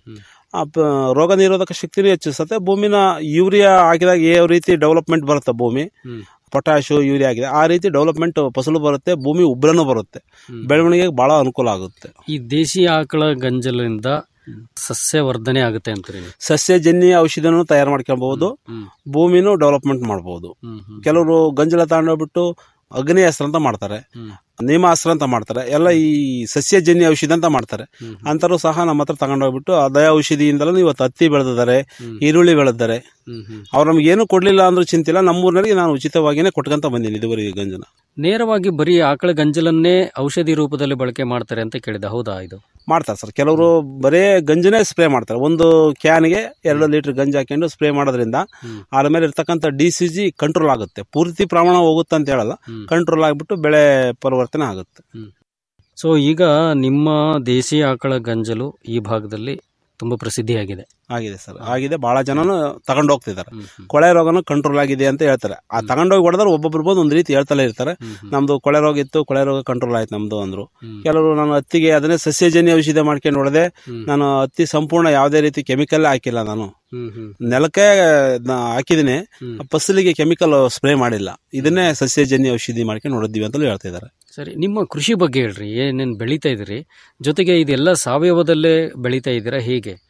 Speaker 20: ಆ ಪ- ರೋಗ ನಿರೋಧಕ ಶಕ್ತಿನೂ ಹೆಚ್ಚಿಸುತ್ತೆ ಭೂಮಿನ ಯೂರಿಯಾ ಹಾಕಿದಾಗ ಯಾವ ರೀತಿ ಡೆವಲಪ್ಮೆಂಟ್ ಬರುತ್ತೆ ಭೂಮಿ ಪೊಟ್ಯಾಶು ಯೂರಿಯಾ ಆಗಿದೆ ಆ ರೀತಿ ಡೆವಲಪ್ಮೆಂಟ್ ಫಸಲು ಬರುತ್ತೆ ಭೂಮಿ ಉಬ್ರನೂ ಬರುತ್ತೆ ಬೆಳವಣಿಗೆಗೆ ಬಹಳ ಅನುಕೂಲ ಆಗುತ್ತೆ
Speaker 19: ಈ ದೇಶಿ ಆಕಳ ಗಂಜಲಿಂದ ಸಸ್ಯ ವರ್ಧನೆ ಆಗುತ್ತೆ ಅಂತೀರಿ ನೀವು?
Speaker 20: ಸಸ್ಯಜನ್ಯ ಔಷಧಿನೂ ತಯಾರು ಮಾಡ್ಕೊಬಹುದು ಭೂಮಿನೂ ಡೆವಲಪ್ಮೆಂಟ್ ಮಾಡಬಹುದು ಕೆಲವರು ಗಂಜಲ ತಗೊಂಡೋಗ್ಬಿಟ್ಟು ಅಗ್ನಿ ಅಸ್ತ್ರ ಅಂತ ಮಾಡ್ತಾರೆ ನೇಮಾಸ್ತ್ರ ಅಂತ ಮಾಡ್ತಾರೆ ಎಲ್ಲ ಈ ಸಸ್ಯಜನ್ಯ ಔಷಧಿ ಅಂತ ಮಾಡ್ತಾರೆ ಅಂತರೂ ಸಹ ನಮ್ಮ ಹತ್ರ ತಗೊಂಡೋಗ್ಬಿಟ್ಟು ಅದೇ ಔಷಧಿಯಿಂದಲೂ ಇವತ್ತು ಹತ್ತಿ ಬೆಳೆದಿದ್ದಾರೆ ಈರುಳ್ಳಿ ಬೆಳೆದಿದ್ದಾರೆ ಅವ್ರು ನಮ್ಗೆ ಏನು ಕೊಡ್ಲಿಲ್ಲ ಅಂದ್ರೂ ಚಿಂತಿಲ್ಲ ನಮ್ಮೂರಿನವರಿಗೆ ನಾನು ಉಚಿತವಾಗಿನೇ ಕೊಟ್ಕೊಂತ ಬಂದೀನಿ ಇದುವರೆಗೆ ಗಂಜನ
Speaker 19: ನೇರವಾಗಿ ಬರೀ ಆಕಳ ಗಂಜಲನ್ನೇ ಔಷಧಿ ರೂಪದಲ್ಲಿ ಬಳಕೆ ಮಾಡ್ತಾರೆ ಅಂತ ಕೇಳಿದ ಹೌದಾ ಇದು
Speaker 20: ಮಾಡ್ತಾರೆ ಸರ್ ಕೆಲವರು ಬರೇ ಗಂಜನೇ ಸ್ಪ್ರೇ ಮಾಡ್ತಾರೆ ಒಂದು ಕ್ಯಾನ್ಗೆ ಎರಡು ಲೀಟರ್ ಗಂಜಿ ಹಾಕೊಂಡು ಸ್ಪ್ರೇ ಮಾಡೋದ್ರಿಂದ ಅದ್ರ ಮೇಲೆ ಇರ್ತಕ್ಕಂಥ ಡಿ ಸಿ ಜಿ ಕಂಟ್ರೋಲ್ ಆಗುತ್ತೆ ಪೂರ್ತಿ ಪ್ರಮಾಣ ಹೋಗುತ್ತೆ ಅಂತ ಹೇಳಲ್ಲ ಕಂಟ್ರೋಲ್ ಆಗಿಬಿಟ್ಟು ಬೆಳೆ ಪರಿವರ್ತನೆ ಆಗುತ್ತೆ
Speaker 19: ಸೊ ಈಗ ನಿಮ್ಮ ದೇಸಿ ಆಕಳ ಗಂಜಲು ಈ ಭಾಗದಲ್ಲಿ ತುಂಬಾ ಪ್ರಸಿದ್ಧಿಯಾಗಿದೆ
Speaker 20: ಆಗಿದೆ ಸರ್ ಆಗಿದೆ ಬಹಳ ಜನನು ತಗೊಂಡು ಹೋಗ್ತಿದ್ದಾರೆ ಕೊಳೆ ರೋಗನು ಕಂಟ್ರೋಲ್ ಆಗಿದೆ ಅಂತ ಹೇಳ್ತಾರೆ ಆ ತಗೊಂಡೋಗಿ ಹೊಡೆದ್ರೆ ಒಬ್ಬೊಬ್ರು ಬಂದು ಒಂದ್ ರೀತಿ ಹೇಳ್ತಲೇ ಇರ್ತಾರೆ ನಮ್ದು ಕೊಳೆ ರೋಗ ಇತ್ತು ಕೊಳೆ ರೋಗ ಕಂಟ್ರೋಲ್ ಆಯ್ತು ನಮ್ದು ಅಂದ್ರು ಕೆಲವರು ನಾನು ಹತ್ತಿಗೆ ಅದನ್ನೇ ಸಸ್ಯಜನ್ಯ ಔಷಧ ಮಾಡ್ಕೊಂಡು ಹೊಡೆದೆ ನಾನು ಹತ್ತಿ ಸಂಪೂರ್ಣ ಯಾವುದೇ ರೀತಿ ಕೆಮಿಕಲ್ ಹಾಕಿಲ್ಲ ನಾನು ನೆಲಕ್ಕೆ ನಾ ಹಾಕಿದೀನಿ ಫಸಲಿಗೆ ಕೆಮಿಕಲ್ ಸ್ಪ್ರೇ ಮಾಡಿಲ್ಲ ಇದನ್ನೇ ಸಸ್ಯಜನ್ಯ ಔಷಧಿ ಮಾಡ್ಕೊಂಡು ಹೊಡೆದಿವಿ ಅಂತಲೂ ಹೇಳ್ತಾ ಇದ್ದಾರೆ
Speaker 19: ಸರಿ ನಿಮ್ಮ ಕೃಷಿ ಬಗ್ಗೆ ಹೇಳ್ರಿ ಏನೇನು ಬೆಳೀತಾ ಇದ್ದೀರಿ ಜೊತೆಗೆ ಇದೆಲ್ಲ ಸಾವಯವದಲ್ಲೇ ಬೆಳೀತಾ ಇದ್ದೀರಾ ಹೇಗೆ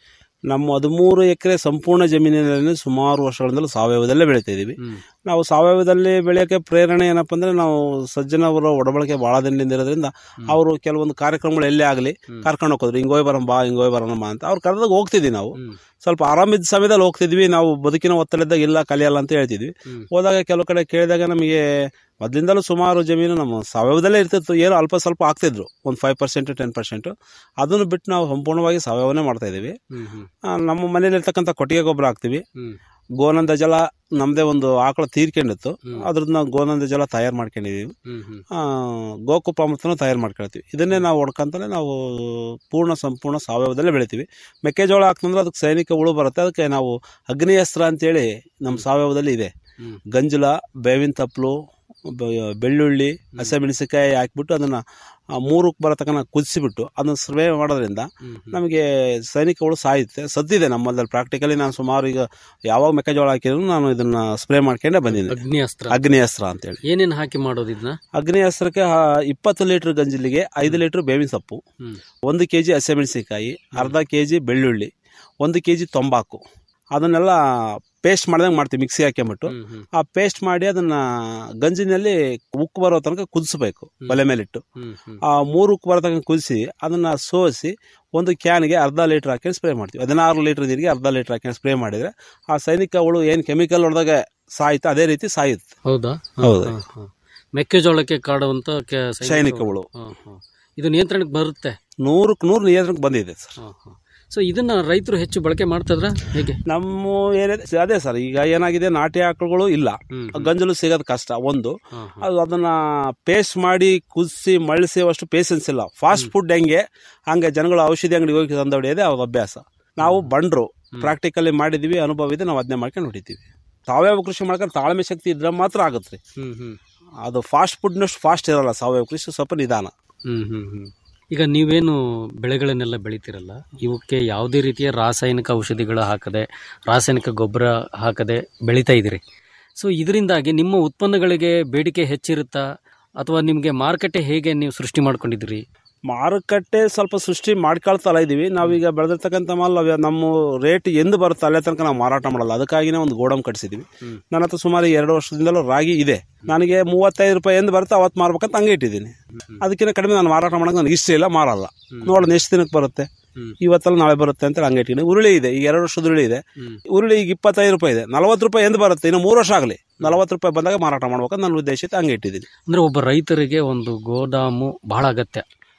Speaker 20: ನಮ್ಮ ಹದಿಮೂರು ಎಕರೆ ಸಂಪೂರ್ಣ ಜಮೀನಿನಲ್ಲಿ ಸುಮಾರು ವರ್ಷಗಳಿಂದಲೂ ಸಾವಯವದಲ್ಲೇ ಬೆಳೀತಾ ಇದೀವಿ ನಾವು ಸಾವಯವದಲ್ಲಿ ಬೆಳೆಯೋಕ್ಕೆ ಪ್ರೇರಣೆ ಏನಪ್ಪ ಅಂದ್ರೆ ನಾವು ಸಜ್ಜನ ಅವರ ಒಡಬಳಕೆ ಭಾಳ ದಿನದಿಂದ ಇರೋದ್ರಿಂದ ಅವರು ಕೆಲವೊಂದು ಕಾರ್ಯಕ್ರಮಗಳು ಎಲ್ಲೇ ಆಗಲಿ ಕರ್ಕೊಂಡು ಹೋಗೋದ್ರು ಹಿಂಗೆ ಹೋಗಿ ಬರೋಣ ಬಾ ಹಿಂಗೆ ಹೋಗಿ ಬರೋಣ ಬಾ ಅಂತ ಅವ್ರು ಕರೆದಾಗ ಹೋಗ್ತಿದ್ವಿ ನಾವು ಸ್ವಲ್ಪ ಆರಾಮಿದ್ದ ಸಮಯದಲ್ಲಿ ಹೋಗ್ತಿದ್ವಿ ನಾವು ಬದುಕಿನ ಒತ್ತಡದಾಗ ಇಲ್ಲ ಕಲಿಯಲ್ಲ ಅಂತ ಹೇಳ್ತಿದ್ವಿ ಹೋದಾಗ ಕೆಲವು ಕಡೆ ಕೇಳಿದಾಗ ನಮಗೆ ಮೊದಲಿಂದಲೂ ಸುಮಾರು ಜಮೀನು ನಮ್ಮ ಸಾವಯವದಲ್ಲೇ ಇರ್ತಿತ್ತು ಏನೋ ಅಲ್ಪ ಸ್ವಲ್ಪ ಆಗ್ತಿದ್ರು ಒಂದು ಫೈವ್ ಪರ್ಸೆಂಟ್ ಟೆನ್ ಪರ್ಸೆಂಟ್ ಅದನ್ನು ಬಿಟ್ಟು ನಾವು ಸಂಪೂರ್ಣವಾಗಿ ಸಾವಯವನೇ ಮಾಡ್ತಾ ಇದೀವಿ ಆ, ನಮ್ಮ ಮನೇಲಿ ಇರ್ತಕ್ಕಂಥ ಕೊಟ್ಟಿಗೆ ಗೊಬ್ಬರ ಹಾಕ್ತಿವಿ ಗೋನಂದ ಜಲ ನಮ್ಮದೇ ಒಂದು ಆಕಳ ತೀರ್ಕೊಂಡಿತ್ತು ಅದ್ರದ್ದು ನಾವು ಗೋನಂದ ಜಲ ತಯಾರು ಮಾಡ್ಕೊಂಡಿದೀವಿ ಆ, ಗೋಕುಪ ಅಮೃತನೂ ತಯಾರು ಮಾಡ್ಕೊಳ್ತೀವಿ ಇದನ್ನೇ ನಾವು ಹೊಡ್ಕೊಂತಾನೆ ನಾವು ಪೂರ್ಣ ಸಂಪೂರ್ಣ ಸಾವಯವದಲ್ಲೇ ಬೆಳಿತೀವಿ ಮೆಕ್ಕೆಜೋಳ ಹಾಕ್ತಂದ್ರೆ ಅದಕ್ಕೆ ಸೈನಿಕ ಹುಳು ಬರುತ್ತೆ ಅದಕ್ಕೆ ನಾವು ಅಗ್ನಿಯಸ್ತ್ರ ಅಂತೇಳಿ ನಮ್ಮ ಸಾವಯವದಲ್ಲಿ ಇದೆ ಗಂಜಲ ಬೇವಿನ ತಪ್ಪಲು ಬ- ಬೆಳ್ಳುಳ್ಳಿ ಹಸಿಮೆಣಸಿಕಾಯಿ ಹಾಕ್ಬಿಟ್ಟು ಅದನ್ನ ಆ, ಮೂರಕ್ಕೆ ಬರತಕ್ಕನ ಕುದಿಸಿಬಿಟ್ಟು ಅದನ್ನ ಸ್ಪ್ರೇ ಮಾಡೋದ್ರಿಂದ ನಮಗೆ ಸೈನಿಕ ಹುಳು ಸಾಯುತ್ತೆ ಸದ್ದಿದೆ ನಮ್ಮಲ್ಲಿ ಪ್ರಾಕ್ಟಿಕಲಿ ನಾನು ಸುಮಾರು ಈಗ ಯಾವಾಗ ಮೆಕ್ಕೆಜೋಳ ಹಾಕಿದ್ರು ನಾನು ಇದನ್ನ ಸ್ಪ್ರೇ ಮಾಡ್ಕೊಂಡೇ ಬಂದಿದ್ದೀನಿ
Speaker 19: ಅಗ್ನಿ ಅಸ್ತ್ರ
Speaker 20: ಅಗ್ನಿ ಅಸ್ತ್ರ ಅಂತೇಳಿ
Speaker 19: ಏನೇನು ಹಾಕಿ ಮಾಡೋದು ಇದನ್ನ
Speaker 20: ಅಗ್ನಿ ಅಸ್ತ್ರಕ್ಕೆ ಆ, ಇಪ್ಪತ್ತು ಲೀಟರ್ ಗಂಜಲಿಗೆ ಐದು ಲೀಟರ್ ಬೇವಿನ ಸೊಪ್ಪು ಒಂದು ಕೆ ಜಿ ಹಸಿಮೆಣಸಿಕಾಯಿ ಅರ್ಧ ಕೆ ಜಿ ಬೆಳ್ಳುಳ್ಳಿ ಒಂದು ಕೆ ಜಿ ತಂಬಾಕು ಅದನ್ನೆಲ್ಲ ಪೇಸ್ಟ್ ಮಾಡ್ದಂಗೆ ಮಾಡ್ತೀವಿ ಮಿಕ್ಸಿ ಹಾಕ್ಕೊಂಬಿಟ್ಟು ಆ ಪೇಸ್ಟ್ ಮಾಡಿ ಅದನ್ನ ಗಂಜಿನಲ್ಲಿ ಉಕ್ಕು ಬರೋ ತನಕ ಕುದಿಸ್ಬೇಕು ಒಲೆ ಮೇಲಿಟ್ಟು ಆ ಮೂರು ಉಕ್ಕು ಬರೋ ತನಕ ಕುದಿಸಿ ಅದನ್ನ ಸೋಸಿ ಒಂದು ಕ್ಯಾನ್ಗೆ ಅರ್ಧ ಲೀಟರ್ ಹಾಕಿ ಸ್ಪ್ರೇ ಮಾಡ್ತೀವಿ ಹದಿನಾರು ಲೀಟರ್ ನೀರಿಗೆ ಅರ್ಧ ಲೀಟರ್ ಹಾಕಿ ಸ್ಪ್ರೇ ಮಾಡಿದ್ರೆ ಆ ಸೈನಿಕ ಹುಳು ಏನು ಕೆಮಿಕಲ್ ಹೊಡೆದಾಗ ಸಾಯ್ತು ಅದೇ ರೀತಿ ಸಾಯುತ್ತೆ
Speaker 19: ಹೌದಾ
Speaker 20: ಹೌದು.
Speaker 19: ಹಾ, ಹಾ. ಮೆಕ್ಕೆಜೋಳಕ್ಕೆ ಕಾಡುವಂತ ಕೆ-
Speaker 20: ಸೈನಿಕ ಹುಳು.
Speaker 19: ಹಾ, ಹಾ. ಇದು ನಿಯಂತ್ರಣಕ್ಕೆ ಬರುತ್ತೆ
Speaker 20: ನೂರಕ್ಕೆ ನೂರು ನಿಯಂತ್ರಣಕ್ಕೆ ಬಂದಿದೆ ಸರ್
Speaker 19: ಸೊ ಇದನ್ನ ರೈತರು ಹೆಚ್ಚು ಬಳಕೆ ಮಾಡ್ತಿದ್ರ ಹೇಗೆ
Speaker 20: ನಮ್ಮ ಏನಿದೆ ಅದೇ ಸರ್ ಈಗ ಏನಾಗಿದೆ ನಾಟಿ ಆಕಳುಗಳು ಇಲ್ಲ ಗಂಜಲು ಸಿಗೋದು ಕಷ್ಟ ಒಂದು ಅದು ಅದನ್ನ ಪೇಸ್ಟ್ ಮಾಡಿ ಕುದಿಸಿ ಮಳಿಸಿ ಅಷ್ಟು ಪೇಷನ್ಸ್ ಇಲ್ಲ ಫಾಸ್ಟ್ ಫುಡ್ ಹೆಂಗೆ ಹಂಗೆ ಜನಗಳು ಔಷಧಿ ಅಂಗಡಿಗೆ ಹೋಗಿ ತಂದು ಹೊಡೆಯೋದೇ ಅವ್ರ ಅಭ್ಯಾಸ ನಾವು ಬಂಡ್ರು ಪ್ರಾಕ್ಟಿಕಲಿ ಮಾಡಿದೀವಿ ಅನುಭವ ಇದೆ ನಾವು ಅದನ್ನೇ ಮಾಡ್ಕೊಂಡು ಹೊಡಿತೀವಿ ಸಾವಯವ ಕೃಷಿ ಮಾಡ್ಕೊಂಡು ತಾಳ್ಮೆ ಶಕ್ತಿ ಇದ್ರೆ ಮಾತ್ರ ಆಗುತ್ತೆ
Speaker 19: ಹ್ಮ್ ಹ್ಮ್
Speaker 20: ಅದು ಫಾಸ್ಟ್ ಫುಡ್ನಷ್ಟು ಫಾಸ್ಟ್ ಇರಲ್ಲ ಸಾವಯವ ಕೃಷಿ ಸ್ವಲ್ಪ ನಿಧಾನ
Speaker 19: ಹ್ಮ್ ಹ್ಮ್ ಹ್ಮ್ ಈಗ ನೀವೇನು ಬೆಳೆಗಳನ್ನೆಲ್ಲ ಬೆಳಿತೀರಲ್ಲ ಇವಕ್ಕೆ ಯಾವುದೇ ರೀತಿಯ ರಾಸಾಯನಿಕ ಔಷಧಿಗಳು ಹಾಕದೆ ರಾಸಾಯನಿಕ ಗೊಬ್ಬರ ಹಾಕದೆ ಬೆಳೀತಾ ಇದ್ದೀರಿ ಸೊ ಇದರಿಂದಾಗಿ ನಿಮ್ಮ ಉತ್ಪನ್ನಗಳಿಗೆ ಬೇಡಿಕೆ ಹೆಚ್ಚಿರುತ್ತಾ ಅಥವಾ ನಿಮಗೆ ಮಾರುಕಟ್ಟೆ ಹೇಗೆ ನೀವು ಸೃಷ್ಟಿ ಮಾಡ್ಕೊಂಡಿದ್ದೀರಿ
Speaker 20: ಮಾರುಕಟ್ಟೆ ಸ್ವಲ್ಪ ಸೃಷ್ಟಿ ಮಾಡ್ಕೊಳ್ತಲ್ಲ ಇದೀವಿ ನಾವೀಗ ಬೆಳೆದಿರ್ತಕ್ಕಂಥ ಮಾಲ್ ಅವ- ನಮ್ಮ ರೇಟ್ ಎಂದು ಬರುತ್ತೆ ಅಲ್ಲೇ ತನಕ ನಾವು ಮಾರಾಟ ಮಾಡಲ್ಲ ಅದಕ್ಕಾಗಿನೇ ಒಂದು ಗೋಡಮ್ ಕಟ್ಸಿದೀವಿ ನನ್ನ ಹತ್ರ ಸುಮಾರು ಎರಡು ವರ್ಷದಿಂದಲೂ ರಾಗಿ ಇದೆ ನನಗೆ ಮೂವತ್ತೈದು ರೂಪಾಯಿ ಎಂದು ಬರುತ್ತೆ ಅವತ್ತು ಮಾರ್ಬೇಕಂತ ಹಂಗೆ ಇಟ್ಟಿದ್ದೀನಿ ಅದಕ್ಕಿಂತ ಕಡಿಮೆ ನಾನು ಮಾರಾಟ ಮಾಡೋಕೆ ನನಗೆ ಇಷ್ಟ ಇಲ್ಲ ಮಾರಲ್ಲ ನೋಡೋಣ ಎಷ್ಟು ದಿನಕ್ಕೆ ಬರುತ್ತೆ ಇವತ್ತಲ್ಲ ನಾಳೆ ಬರುತ್ತೆ ಅಂತ ಹಂಗೆ ಇಟ್ಟಿದ್ದೀನಿ ಉರುಳಿ ಇದೆ ಈಗ ಎರಡು ವರ್ಷದ ಉರುಳಿ ಇದೆ ಉರುಳಿ ಈಗ ಇಪ್ಪತ್ತೈದು ರೂಪಾಯಿ ಇದೆ ನಲವತ್ತು ರೂಪಾಯಿ ಎಂದು ಬರುತ್ತೆ ಇನ್ನು ಮೂರು ವರ್ಷ ಆಗಲಿ ನಲವತ್ತು ರೂಪಾಯಿ ಬಂದಾಗ ಮಾರಾಟ ಮಾಡ್ಬೇಕಂತ ನನ್ನ ಉದ್ದೇಶ ಇತ್ತು ಹಂಗೆ ಇಟ್ಟಿದ್ದೀನಿ
Speaker 19: ಅಂದ್ರೆ ಒಬ್ಬ ರೈತರಿಗೆ ಒಂದು ಗೋದಾಮು ಬಹಳ ಅಗತ್ಯ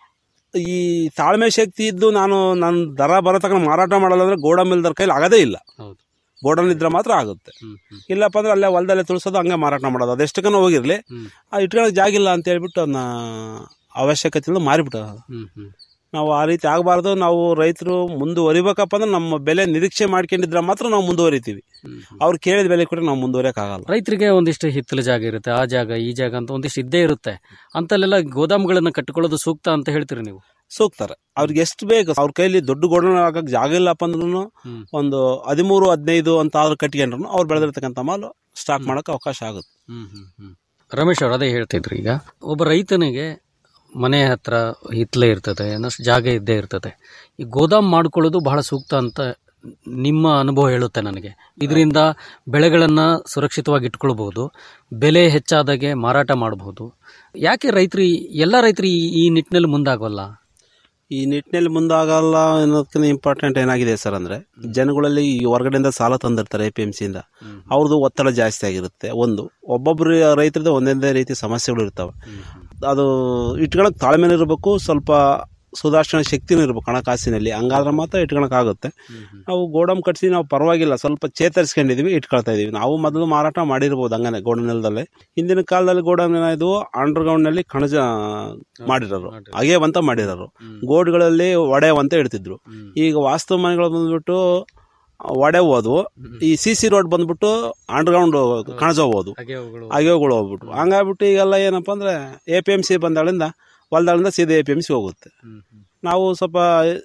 Speaker 20: ಈ ತಾಳ್ಮೆ ಶಕ್ತಿ ಇದ್ದು ನಾನು ನನ್ನ ದರ ಬರೋ ತಕ್ಕ ಮಾರಾಟ ಮಾಡಲ್ಲ ಅಂದ್ರೆ ಗೋಡನ್ ಇಲ್ದರ ಕೈಲಿ ಆಗದೇ ಇಲ್ಲ
Speaker 19: ಹೌದು.
Speaker 20: ಗೋಡನ್ ಇದ್ರೆ ಮಾತ್ರ ಆಗುತ್ತೆ ಇಲ್ಲಪ್ಪ ಅಂದ್ರೆ ಅಲ್ಲೇ ಹೊಲದಲ್ಲೇ ತುಳಿಸೋದು ಹಂಗೆ ಮಾರಾಟ ಮಾಡೋದು ಅದೆಷ್ಟಕ್ಕನ ಹೋಗಿರ್ಲಿ ಆ ಇಟ್ಕೊಳಕ್ ಜಾಗ ಇಲ್ಲ ಅಂತ ಹೇಳ್ಬಿಟ್ಟು ಅದನ್ನ ಅವಶ್ಯಕತೆ ಇಲ್ಲ ಮಾರಿಬಿಟ್ಟು
Speaker 19: ಹ್ಮ್ ಹ್ಮ್
Speaker 20: ನಾವು ಆ ರೀತಿ ಆಗಬಾರ್ದು ನಾವು ರೈತರು ಮುಂದುವರಿಬೇಕಪ್ಪ ಅಂದ್ರೆ ನಮ್ಮ ಬೆಲೆ ನಿರೀಕ್ಷೆ ಮಾಡ್ಕೊಂಡಿದ್ರೆ ಮಾತ್ರ ನಾವು ಮುಂದುವರಿತೀವಿ ಅವ್ರು ಕೇಳಿದ ಬೆಲೆ ಕೊಟ್ಟರೆ ನಾವು ಮುಂದುವರಿಯಕ್ ಆಗಲ್ಲ
Speaker 19: ರೈತರಿಗೆ ಒಂದಿಷ್ಟು ಹಿತ್ತಲ ಜಾಗ ಇರುತ್ತೆ ಆ ಜಾಗ ಈ ಜಾಗ ಅಂತ ಒಂದಿಷ್ಟು ಇದ್ದೇ ಇರುತ್ತೆ ಅಂತಲ್ಲೆಲ್ಲ ಗೋದಾಮುಗಳನ್ನ ಕಟ್ಟಿಕೊಳ್ಳೋದು ಸೂಕ್ತ ಅಂತ ಹೇಳ್ತೀರಿ ನೀವು
Speaker 20: ಸೂಕ್ತಾರೆ ಅವ್ರಿಗೆ ಎಷ್ಟು ಬೇಕು ಅವ್ರ ಕೈಲಿ ದೊಡ್ಡ ಗೋಡನ್ ಹಾಕಕ್ ಜಾಗ ಇಲ್ಲಪ್ಪ ಅಂದ್ರೂ ಒಂದು ಹದಿಮೂರು ಹದಿನೈದು ಅಂತ ಆದ್ರೂ ಕಟ್ಕೊಂಡ್ರು ಅವ್ರು ಬೆಳೆದಿರ್ತಕ್ಕಂಥ ಮಾಲು ಸ್ಟಾಕ್ ಮಾಡಕ್ ಅವಕಾಶ ಆಗುತ್ತೆ
Speaker 19: ಹ್ಮ್ ಹ್ಮ್ ಹ್ಮ್ ರಮೇಶ್ ಅವ್ರು ಅದೇ ಹೇಳ್ತಿದ್ರು ಈಗ ಒಬ್ಬ ರೈತನಿಗೆ ಮನೆ ಹತ್ರ ಹಿತ್ತಲೆ ಇರ್ತದೆ ಅನ್ನಷ್ಟು ಜಾಗ ಇದ್ದೇ ಇರ್ತದೆ ಈ ಗೋದಾಮ್ ಮಾಡ್ಕೊಳ್ಳೋದು ಬಹಳ ಸೂಕ್ತ ಅಂತ ನಿಮ್ಮ ಅನುಭವ ಹೇಳುತ್ತೆ ನನಗೆ ಇದರಿಂದ ಬೆಳೆಗಳನ್ನ ಸುರಕ್ಷಿತವಾಗಿ ಇಟ್ಕೊಳ್ಬಹುದು ಬೆಲೆ ಹೆಚ್ಚಾದಾಗೆ ಮಾರಾಟ ಮಾಡಬಹುದು ಯಾಕೆ ರೈತರು ಎಲ್ಲ ರೈತರು ಈ- ಈ ನಿಟ್ಟಿನಲ್ಲಿ ಮುಂದಾಗೋಲ್ಲ
Speaker 20: ಈ ನಿಟ್ಟಿನಲ್ಲಿ ಮುಂದಾಗಲ್ಲ ಅನ್ನೋದಕ್ಕಿಂತ ಇಂಪಾರ್ಟೆಂಟ್ ಏನಾಗಿದೆ ಸರ್ ಅಂದ್ರೆ ಜನಗಳಲ್ಲಿ ಈ ಹೊರಗಡೆಯಿಂದ ಸಾಲ ತಂದಿರ್ತಾರೆ ಎ ಪಿ ಎಂ ಸಿಯಿಂದ ಅವ್ರದ್ದು ಒತ್ತಡ ಜಾಸ್ತಿ ಆಗಿರುತ್ತೆ ಒಂದು ಒಬ್ಬೊಬ್ರು ರೈತರದ್ದು ಒಂದೊಂದೇ ರೀತಿ ಸಮಸ್ಯೆಗಳು ಇರ್ತವೆ ಅದು ಇಟ್ಕೊಳಕ್ ತಾಳ್ಮೆನೂ ಇರಬೇಕು ಸ್ವಲ್ಪ ಸುಧಾರಣೆ ಶಕ್ತಿನೂ ಇರ್ಬೇಕು ಹಣಕಾಸಿನಲ್ಲಿ ಹಂಗಾದ್ರೆ ಮಾತ್ರ ಇಟ್ಕೊಳಕ್ ಆಗುತ್ತೆ ನಾವು ಗೋಡಮ್ ಕಟ್ಸಿ ನಾವು ಪರವಾಗಿಲ್ಲ ಸ್ವಲ್ಪ ಚೇತರಿಸ್ಕೊಂಡಿದೀವಿ ಇಟ್ಕೊಳ್ತಾ ಇದೀವಿ ನಾವು ಮೊದಲು ಮಾರಾಟ ಮಾಡಿರ್ಬೋದು ಹಂಗನೆ ಗೋಡನ್ ನೆಲದಲ್ಲೇ ಹಿಂದಿನ ಕಾಲದಲ್ಲಿ ಗೋಡನ್ ಏನಾಯ್ತು ಅಂಡರ್ಗ್ರೌಂಡ್ ನಲ್ಲಿ ಕಣಜ ಮಾಡಿರೋರು ಅಗೆಯವಂತ ಮಾಡಿರೋರು ಗೋಡ್ಗಳಲ್ಲಿ ಒಡೆಯವಂತ ಇಡ್ತಿದ್ರು ಈಗ ವಾಸ್ತು ಮನೆಗಳು ಬಂದ್ಬಿಟ್ಟು ಒಡೆ ಹೋದ್ವು ಈ ಸಿ ಸಿ ರೋಡ್ ಬಂದ್ಬಿಟ್ಟು ಅಂಡರ್ಗ್ರೌಂಡ್ ಕಣಜ ಹೋದ್ವು ಅಗೆವುಗಳು ಹೋಗ್ಬಿಟ್ಟು ಹಂಗಾಗ್ಬಿಟ್ಟು ಈಗೆಲ್ಲ ಏನಪ್ಪಾ ಅಂದ್ರೆ ಎ ಪಿ ಎಂ ಸಿ ಬಂದಾಳಿಂದ ಹೊಲ್ದಾಳಿಂದ ಸೀದಾ ಎ ಪಿ ಎಂ ಸಿ ಹೋಗುತ್ತೆ ನಾವು ಸ್ವಲ್ಪ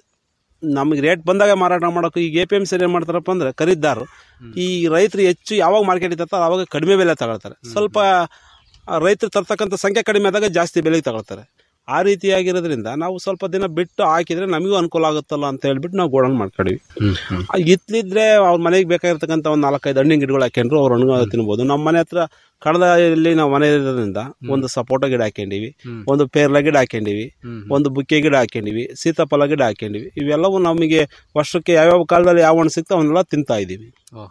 Speaker 20: ನಮಗೆ ರೇಟ್ ಬಂದಾಗ ಮಾರಾಟ ಮಾಡೋಕೆ ಈಗ ಎ ಪಿ ಎಂ ಸಿ ಏನು ಮಾಡ್ತಾರಪ್ಪ ಅಂದ್ರೆ ಖರೀದಾರರು ಈ ರೈತರು ಹೆಚ್ಚು ಯಾವಾಗ ಮಾರ್ಕೆಟ್ ಇರ್ತಾರ ಅವಾಗ ಕಡಿಮೆ ಬೆಲೆ ತಗೊಳ್ತಾರೆ ಸ್ವಲ್ಪ ರೈತರು ತರ್ತಕ್ಕಂಥ ಸಂಖ್ಯೆ ಕಡಿಮೆ ಆದಾಗ ಜಾಸ್ತಿ ಬೆಲೆಗೆ ತಗೊಳ್ತಾರೆ ಆ ರೀತಿಯಾಗಿರೋದ್ರಿಂದ ನಾವು ಸ್ವಲ್ಪ ದಿನ ಬಿಟ್ಟು ಹಾಕಿದ್ರೆ ನಮಗೂ ಅನುಕೂಲ ಆಗುತ್ತಲ್ಲ ಅಂತ ಹೇಳ್ಬಿಟ್ಟು ನಾವು ಗೋಡನ್ ಮಾಡ್ಕೊಂಡಿವಿ ಆ ಇತ್ಲಿದ್ರೆ ಅವ್ರ ಮನೆಗೆ ಬೇಕಾಗಿರ್ತಕ್ಕಂಥ ಒಂದು ನಾಲ್ಕೈದು ಹಣ್ಣಿನ ಗಿಡಗಳು ಹಾಕೊಂಡ್ರು ಅವ್ರು ಹಣ್ಣು ತಿನ್ಬೋದು ನಮ್ಮ ಮನೆ ಹತ್ರ ಕಡದಲ್ಲಿ ನಾವು ಮನೆ ಇರೋದ್ರಿಂದ ಒಂದು ಸಪೋಟ ಗಿಡ ಹಾಕೊಂಡಿವಿ ಒಂದು ಪೇರ್ಲ ಗಿಡ ಹಾಕೊಂಡಿವಿ ಒಂದು ಬುಕ್ಕೆ ಗಿಡ ಹಾಕೊಂಡಿವಿ ಸೀತಾಫಲ ಗಿಡ ಹಾಕೊಂಡಿವಿ ಇವೆಲ್ಲವೂ ನಮಗೆ ವರ್ಷಕ್ಕೆ ಯಾವ್ಯಾವ ಕಾಲದಲ್ಲಿ ಯಾವ ಹಣ್ಣು ಸಿಗ್ತಾವ ಅವನ್ನೆಲ್ಲ ತಿಂತಾ ಇದೀವಿ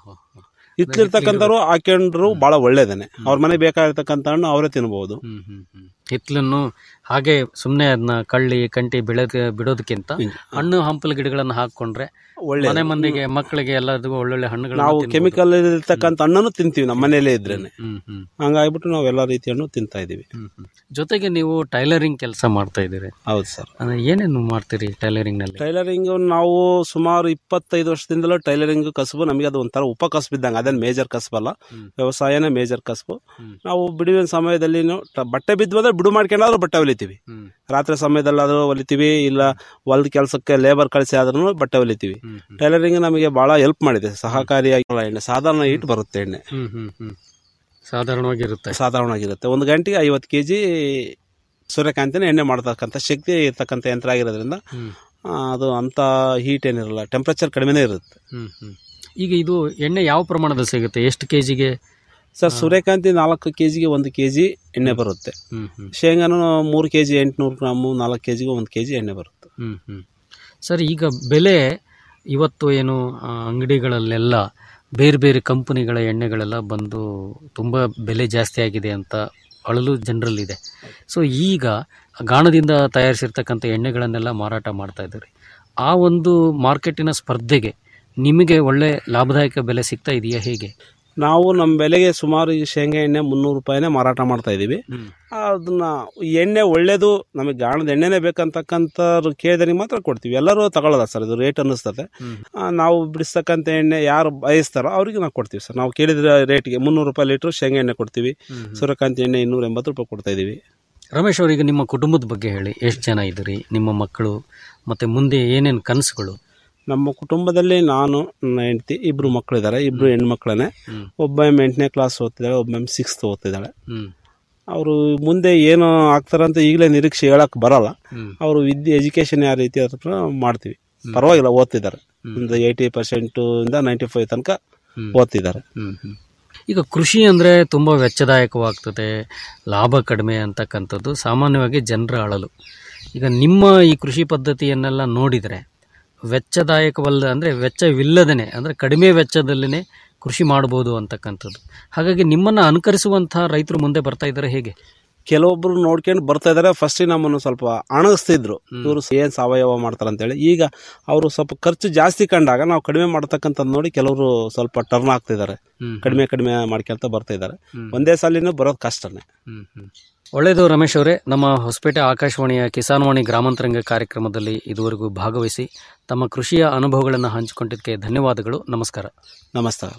Speaker 20: ಇತ್ಲಿರ್ತಕ್ಕಂಥವ್ರು ಹಾಕೊಂಡ್ರು ಬಹಳ ಒಳ್ಳೇದೇನೆ ಅವ್ರ ಮನೆ ಬೇಕಾಗಿರ್ತಕ್ಕಂಥ ಹಣ್ಣು ಅವರೇ ತಿನ್ಬಹುದು
Speaker 19: ಹಿತ್ಲನ್ನು ಹಾಗೆ ಸುಮ್ಮನೆ ಅದನ್ನ ಕಳ್ಳಿ ಕಂಟಿ ಬೆಳೆದ ಬಿಡೋದಕ್ಕಿಂತ ಹಣ್ಣು ಹಂಪಲು ಗಿಡಗಳನ್ನು ಹಾಕೊಂಡ್ರೆ
Speaker 20: ಒಳ್ಳೆದು.
Speaker 19: ಮನೆ ಮಂದಿಗೆ ಮಕ್ಕಳಿಗೆ ಎಲ್ಲರಿಗೂ ಒಳ್ಳೊಳ್ಳೆ ಹಣ್ಣುಗಳು
Speaker 20: ನಾವು ಕೆಮಿಕಲ್ ಇರ್ತಕ್ಕಂಥ ಹಣ್ಣನ್ನು ತಿಂತೀವಿ ನಮ್ಮ ಮನೇಲೇ ಇದ್ರೇನೆ ಹಂಗಾಗ್ಬಿಟ್ಟು ನಾವು ಎಲ್ಲ ರೀತಿ ಹಣ್ಣು ತಿಂತಾ ಇದೀವಿ
Speaker 19: ಜೊತೆಗೆ ನೀವು ಟೈಲರಿಂಗ್ ಕೆಲಸ ಮಾಡ್ತಾ ಇದ್ದೀರಿ
Speaker 20: ಹೌದು ಸರ್
Speaker 19: ಅಂದ್ರೆ ಏನೇನು ಮಾಡ್ತೀರಿ ಟೈಲರಿಂಗ್ ನಲ್ಲಿ
Speaker 20: ಟೈಲರಿಂಗ್ ನಾವು ಸುಮಾರು ಇಪ್ಪತ್ತೈದು ವರ್ಷದಿಂದಲೂ ಟೈಲರಿಂಗ್ ಕಸಬು ನಮಗೆ ಅದು ಒಂಥರ ಉಪ ಕಸಬು ಇದ್ದಂಗೆ ಅದೇನು ಮೇಜರ್ ಕಸಬಲ್ಲ ವ್ಯವಸಾಯನೇ ಮೇಜರ್ ಕಸಬು ನಾವು ಬಿಡುವಿನ ಸಮಯದಲ್ಲಿ ಬಟ್ಟೆ ಬಿದ್ದಂದ್ರೆ ಬಿಡು ಮಾಡ್ಕೊಂಡಾದ್ರೂ ಬಟ್ಟೆ ಹೊಲಿತೀವಿ ರಾತ್ರಿ ಸಮಯದಲ್ಲಾದ್ರೂ ಹೊಲಿತೀವಿ ಇಲ್ಲ ಹೊಲದ ಕೆಲಸಕ್ಕೆ ಲೇಬರ್ ಕಳಿಸಿ ಆದ್ರೂ ಬಟ್ಟೆ ಹೊಲಿತೀವಿ ಟೈಲರಿಂಗ್ ನಮಗೆ ಬಹಳ ಹೆಲ್ಪ್ ಮಾಡಿದೆ ಸಹಕಾರಿಯಾಗಿ ಎಣ್ಣೆ ಸಾಧಾರಣ ಈಟ್ ಬರುತ್ತೆ ಎಣ್ಣೆ
Speaker 19: ಹ್ಮ್ ಹ್ಮ್ ಹ್ಮ್ ಸಾಧಾರಣವಾಗಿರುತ್ತೆ
Speaker 20: ಸಾಧಾರಣವಾಗಿರುತ್ತೆ ಒಂದು ಗಂಟೆಗೆ ಐವತ್ತು ಕೆ ಜಿ ಸೂರ್ಯಕಾಂತಿನ ಎಣ್ಣೆ ಮಾಡ್ತಕ್ಕಂಥ ಶಕ್ತಿ ಇರ್ತಕ್ಕಂಥ ಯಂತ್ರ ಆಗಿರೋದ್ರಿಂದ ಆ, ಅದು ಅಂತ ಹೀಟ್ ಏನಿರಲ್ಲ ಟೆಂಪ್ರೇಚರ್ ಕಡಿಮೆನೇ ಇರುತ್ತೆ
Speaker 19: ಹ್ಮ್ ಹ್ಮ್ ಈಗ ಇದು ಎಣ್ಣೆ ಯಾವ ಪ್ರಮಾಣದಲ್ಲಿ ಸಿಗುತ್ತೆ ಎಷ್ಟು ಕೆಜಿಗೆ
Speaker 20: ಸರ್ ಸೂರ್ಯಕಾಂತಿ ನಾಲ್ಕು ಕೆ ಜಿಗೆ ಒಂದು ಕೆ ಜಿ ಎಣ್ಣೆ ಬರುತ್ತೆ
Speaker 19: ಹ್ಮ್ ಹ್ಮ್
Speaker 20: ಶೇಂಗಾನು ಮೂರು ಕೆ ಜಿ ಎಂಟುನೂರು ಗ್ರಾಮು ನಾಲ್ಕು ಕೆ ಜಿಗೆ ಒಂದು ಕೆ ಜಿ ಎಣ್ಣೆ ಬರುತ್ತೆ
Speaker 19: ಹ್ಮ್ ಹ್ಮ್ ಸರ್ ಈಗ ಬೆಲೆ ಇವತ್ತು ಏನು ಆ, ಅಂಗಡಿಗಳಲ್ಲೆಲ್ಲ ಬೇರೆ ಬೇರೆ ಕಂಪನಿಗಳ ಎಣ್ಣೆಗಳೆಲ್ಲ ಬಂದು ತುಂಬ ಬೆಲೆ ಜಾಸ್ತಿ ಆಗಿದೆ ಅಂತ ಅಳಲು ಜನರಲ್ಲಿದೆ ಸೊ ಈಗ ಗಾಣದಿಂದ ತಯಾರಿಸಿರ್ತಕ್ಕಂಥ ಎಣ್ಣೆಗಳನ್ನೆಲ್ಲ ಮಾರಾಟ ಮಾಡ್ತಾ ಇದ್ದಾರೆ ಆ ಒಂದು ಮಾರ್ಕೆಟಿನ ಸ್ಪರ್ಧೆಗೆ ನಿಮಗೆ ಒಳ್ಳೆ ಲಾಭದಾಯಕ ಬೆಲೆ ಸಿಗ್ತಾ ಇದೆಯಾ ಹೇಗೆ
Speaker 20: ನಾವು ನಮ್ಮ ಬೆಲೆಗೆ ಸುಮಾರು ಈ ಶೇಂಗಾ ಎಣ್ಣೆ ಮುನ್ನೂರು ರೂಪಾಯಿನೇ ಮಾರಾಟ ಮಾಡ್ತಾ ಇದ್ದೀವಿ ಅದನ್ನ ಈ ಎಣ್ಣೆ ಒಳ್ಳೇದು ನಮಗೆ ಗಾಣದ ಎಣ್ಣೆನೇ ಬೇಕಂತಕ್ಕಂಥವ್ರು ಕೇಳಿದ್ರೆ ಮಾತ್ರ ಕೊಡ್ತೀವಿ ಎಲ್ಲರೂ ತಗೊಳ್ಳೋದ ಸರ್ ಇದು ರೇಟ್ ಅನ್ನಿಸ್ತದೆ ಆ, ನಾವು ಬಿಡಿಸ್ತಕ್ಕಂಥ ಎಣ್ಣೆ ಯಾರು ಬಯಸ್ತಾರೋ ಅವ್ರಿಗೆ ನಾವು ಕೊಡ್ತೀವಿ ಸರ್ ನಾವು ಕೇಳಿದ್ರೆ ರೇಟ್ಗೆ ಮುನ್ನೂರು ರೂಪಾಯಿ ಲೀಟ್ರ್ ಶೇಂಗಾ ಎಣ್ಣೆ ಕೊಡ್ತೀವಿ ಸೂರ್ಯಕಾಂತಿ ಎಣ್ಣೆ ಇನ್ನೂರ ಎಂಬತ್ತು ರೂಪಾಯಿ ಕೊಡ್ತಾ ಇದ್ದೀವಿ
Speaker 19: ರಮೇಶ್ ಅವರಿಗೆ ನಿಮ್ಮ ಕುಟುಂಬದ ಬಗ್ಗೆ ಹೇಳಿ ಎಷ್ಟು ಜನ ಇದ್ದೀರಿ ನಿಮ್ಮ ಮಕ್ಕಳು ಮತ್ತೆ ಮುಂದೆ ಏನೇನು ಕನಸುಗಳು
Speaker 20: ನಮ್ಮ ಕುಟುಂಬದಲ್ಲಿ ನಾನು ನನ್ನ ಹೆಂಡತಿ ಇಬ್ರು ಮಕ್ಕಳಿದ್ದಾರೆ ಇಬ್ರು ಹೆಣ್ಮಕ್ಳೇ ಒಬ್ಬ ಎಂಟನೇ ಕ್ಲಾಸ್ ಓದ್ತಿದ್ದಾಳೆ ಒಬ್ಬ ಸಿಕ್ಸ್ತ್ ಓದ್ತಿದ್ದಾಳೆ
Speaker 19: ಹ್ಮ್
Speaker 20: ಅವರು ಮುಂದೆ ಏನು ಆಗ್ತಾರಂತ ಈಗಲೇ ನಿರೀಕ್ಷೆ ಹೇಳಕ್ ಬರಲ್ಲ ಅವರು ವಿದ್ಯೆ ಎಜುಕೇಶನ್ ಯಾವ ರೀತಿ ಅದ್ರ ಮಾಡ್ತೀವಿ ಪರವಾಗಿಲ್ಲ ಓದ್ತಿದ್ದಾರೆ ಒಂದು ಏಯ್ಟಿ ಪರ್ಸೆಂಟ್ ಇಂದ ನೈಂಟಿ ಫೈವ್ ತನಕ ಓದ್ತಿದ್ದಾರೆ
Speaker 19: ಹ್ಮ್ ಹ್ಮ್. ಈಗ ಕೃಷಿ ಅಂದರೆ ತುಂಬ ವೆಚ್ಚದಾಯಕವಾಗ್ತದೆ ಲಾಭ ಕಡಿಮೆ ಅಂತಕ್ಕಂಥದ್ದು ಸಾಮಾನ್ಯವಾಗಿ ಜನರ ಅಳಲು ಈಗ ನಿಮ್ಮ ಈ ಕೃಷಿ ಪದ್ಧತಿಯನ್ನೆಲ್ಲ ನೋಡಿದರೆ ವೆಚ್ಚದಾಯಕವಲ್ಲ ಅಂದರೆ ವೆಚ್ಚವಿಲ್ಲದೇ ಅಂದರೆ ಕಡಿಮೆ ವೆಚ್ಚದಲ್ಲೇ ಕೃಷಿ ಮಾಡ್ಬೋದು ಅಂತಕ್ಕಂಥದ್ದು ಹಾಗಾಗಿ ನಿಮ್ಮನ್ನು ಅನುಕರಿಸುವಂತಹ ರೈತರು ಮುಂದೆ ಬರ್ತಾ ಇದ್ದಾರೆ ಹೇಗೆ
Speaker 20: ಕೆಲವೊಬ್ರು ನೋಡ್ಕೊಂಡು ಬರ್ತಾ ಇದಾರೆ ಫಸ್ಟ್ ನಮ್ಮನ್ನು ಸ್ವಲ್ಪ ಅಣಗಿಸ್ತಿದ್ರು ಇವರು ಏನ್ ಸಾವಯವ ಮಾಡ್ತಾರೆ ಅಂತೇಳಿ ಈಗ ಅವರು ಸ್ವಲ್ಪ ಖರ್ಚು ಜಾಸ್ತಿ ಕಂಡಾಗ ನಾವು ಕಡಿಮೆ ಮಾಡ್ತಕ್ಕಂಥದ್ದು ನೋಡಿ ಕೆಲವರು ಸ್ವಲ್ಪ ಟರ್ನ್ ಆಗ್ತಿದ್ದಾರೆ
Speaker 19: ಹ್ಮ್.
Speaker 20: ಕಡಿಮೆ ಕಡಿಮೆ ಮಾಡ್ಕೊಂತ ಬರ್ತಾ ಇದ್ದಾರೆ ಒಂದೇ ಸಾಲಿನೂ ಬರೋದು ಕಷ್ಟನೇ
Speaker 19: ಒಳ್ಳೆಯದು ರಮೇಶ್ ಅವರೇ ನಮ್ಮ ಹೊಸಪೇಟೆ ಆಕಾಶವಾಣಿಯ ಕಿಸಾನ್ವಾಣಿ ಗ್ರಾಮಾಂತರಂಗ ಕಾರ್ಯಕ್ರಮದಲ್ಲಿ ಇದುವರೆಗೂ ಭಾಗವಹಿಸಿ ತಮ್ಮ ಕೃಷಿಯ ಅನುಭವಗಳನ್ನು ಹಂಚಿಕೊಂಡಿದ್ದಕ್ಕೆ ಧನ್ಯವಾದಗಳು ನಮಸ್ಕಾರ
Speaker 20: ನಮಸ್ಕಾರ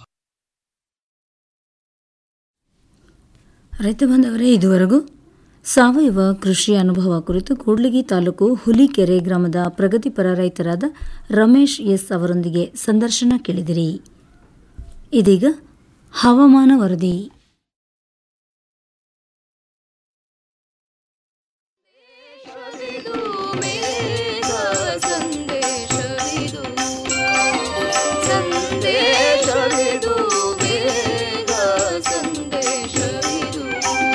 Speaker 10: ರೈತ ಬಾಂಧವರೇ ಇದುವರೆಗೂ ಸಾವಯವ ಕೃಷಿ ಅನುಭವ ಕುರಿತು ಕೂಡ್ಲಿಗಿ ತಾಲೂಕು ಹುಲಿಕೆರೆ ಗ್ರಾಮದ ಪ್ರಗತಿಪರ ರೈತರಾದ ರಮೇಶ್ ಎಸ್ ಅವರೊಂದಿಗೆ ಸಂದರ್ಶನ ಕೇಳಿದಿರಿ ಇದೀಗ ಹವಾಮಾನ ವರದಿ
Speaker 21: ಸಂದೇಶವಿದು ಬೇಗ ಸಂದೇಶವಿದು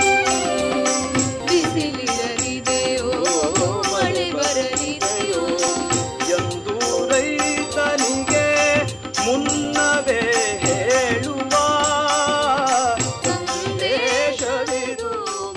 Speaker 21: ಬಿಸಿಲಿರಲಿದೆಯೋ ಮಳೆ ಬರಲಿದೆಯೋ
Speaker 22: ಎಂದು ರೈತನಿಗೆ ಮುನ್ನವೇ ಹೇಳುವ
Speaker 21: ಸಂದೇಶವಿದು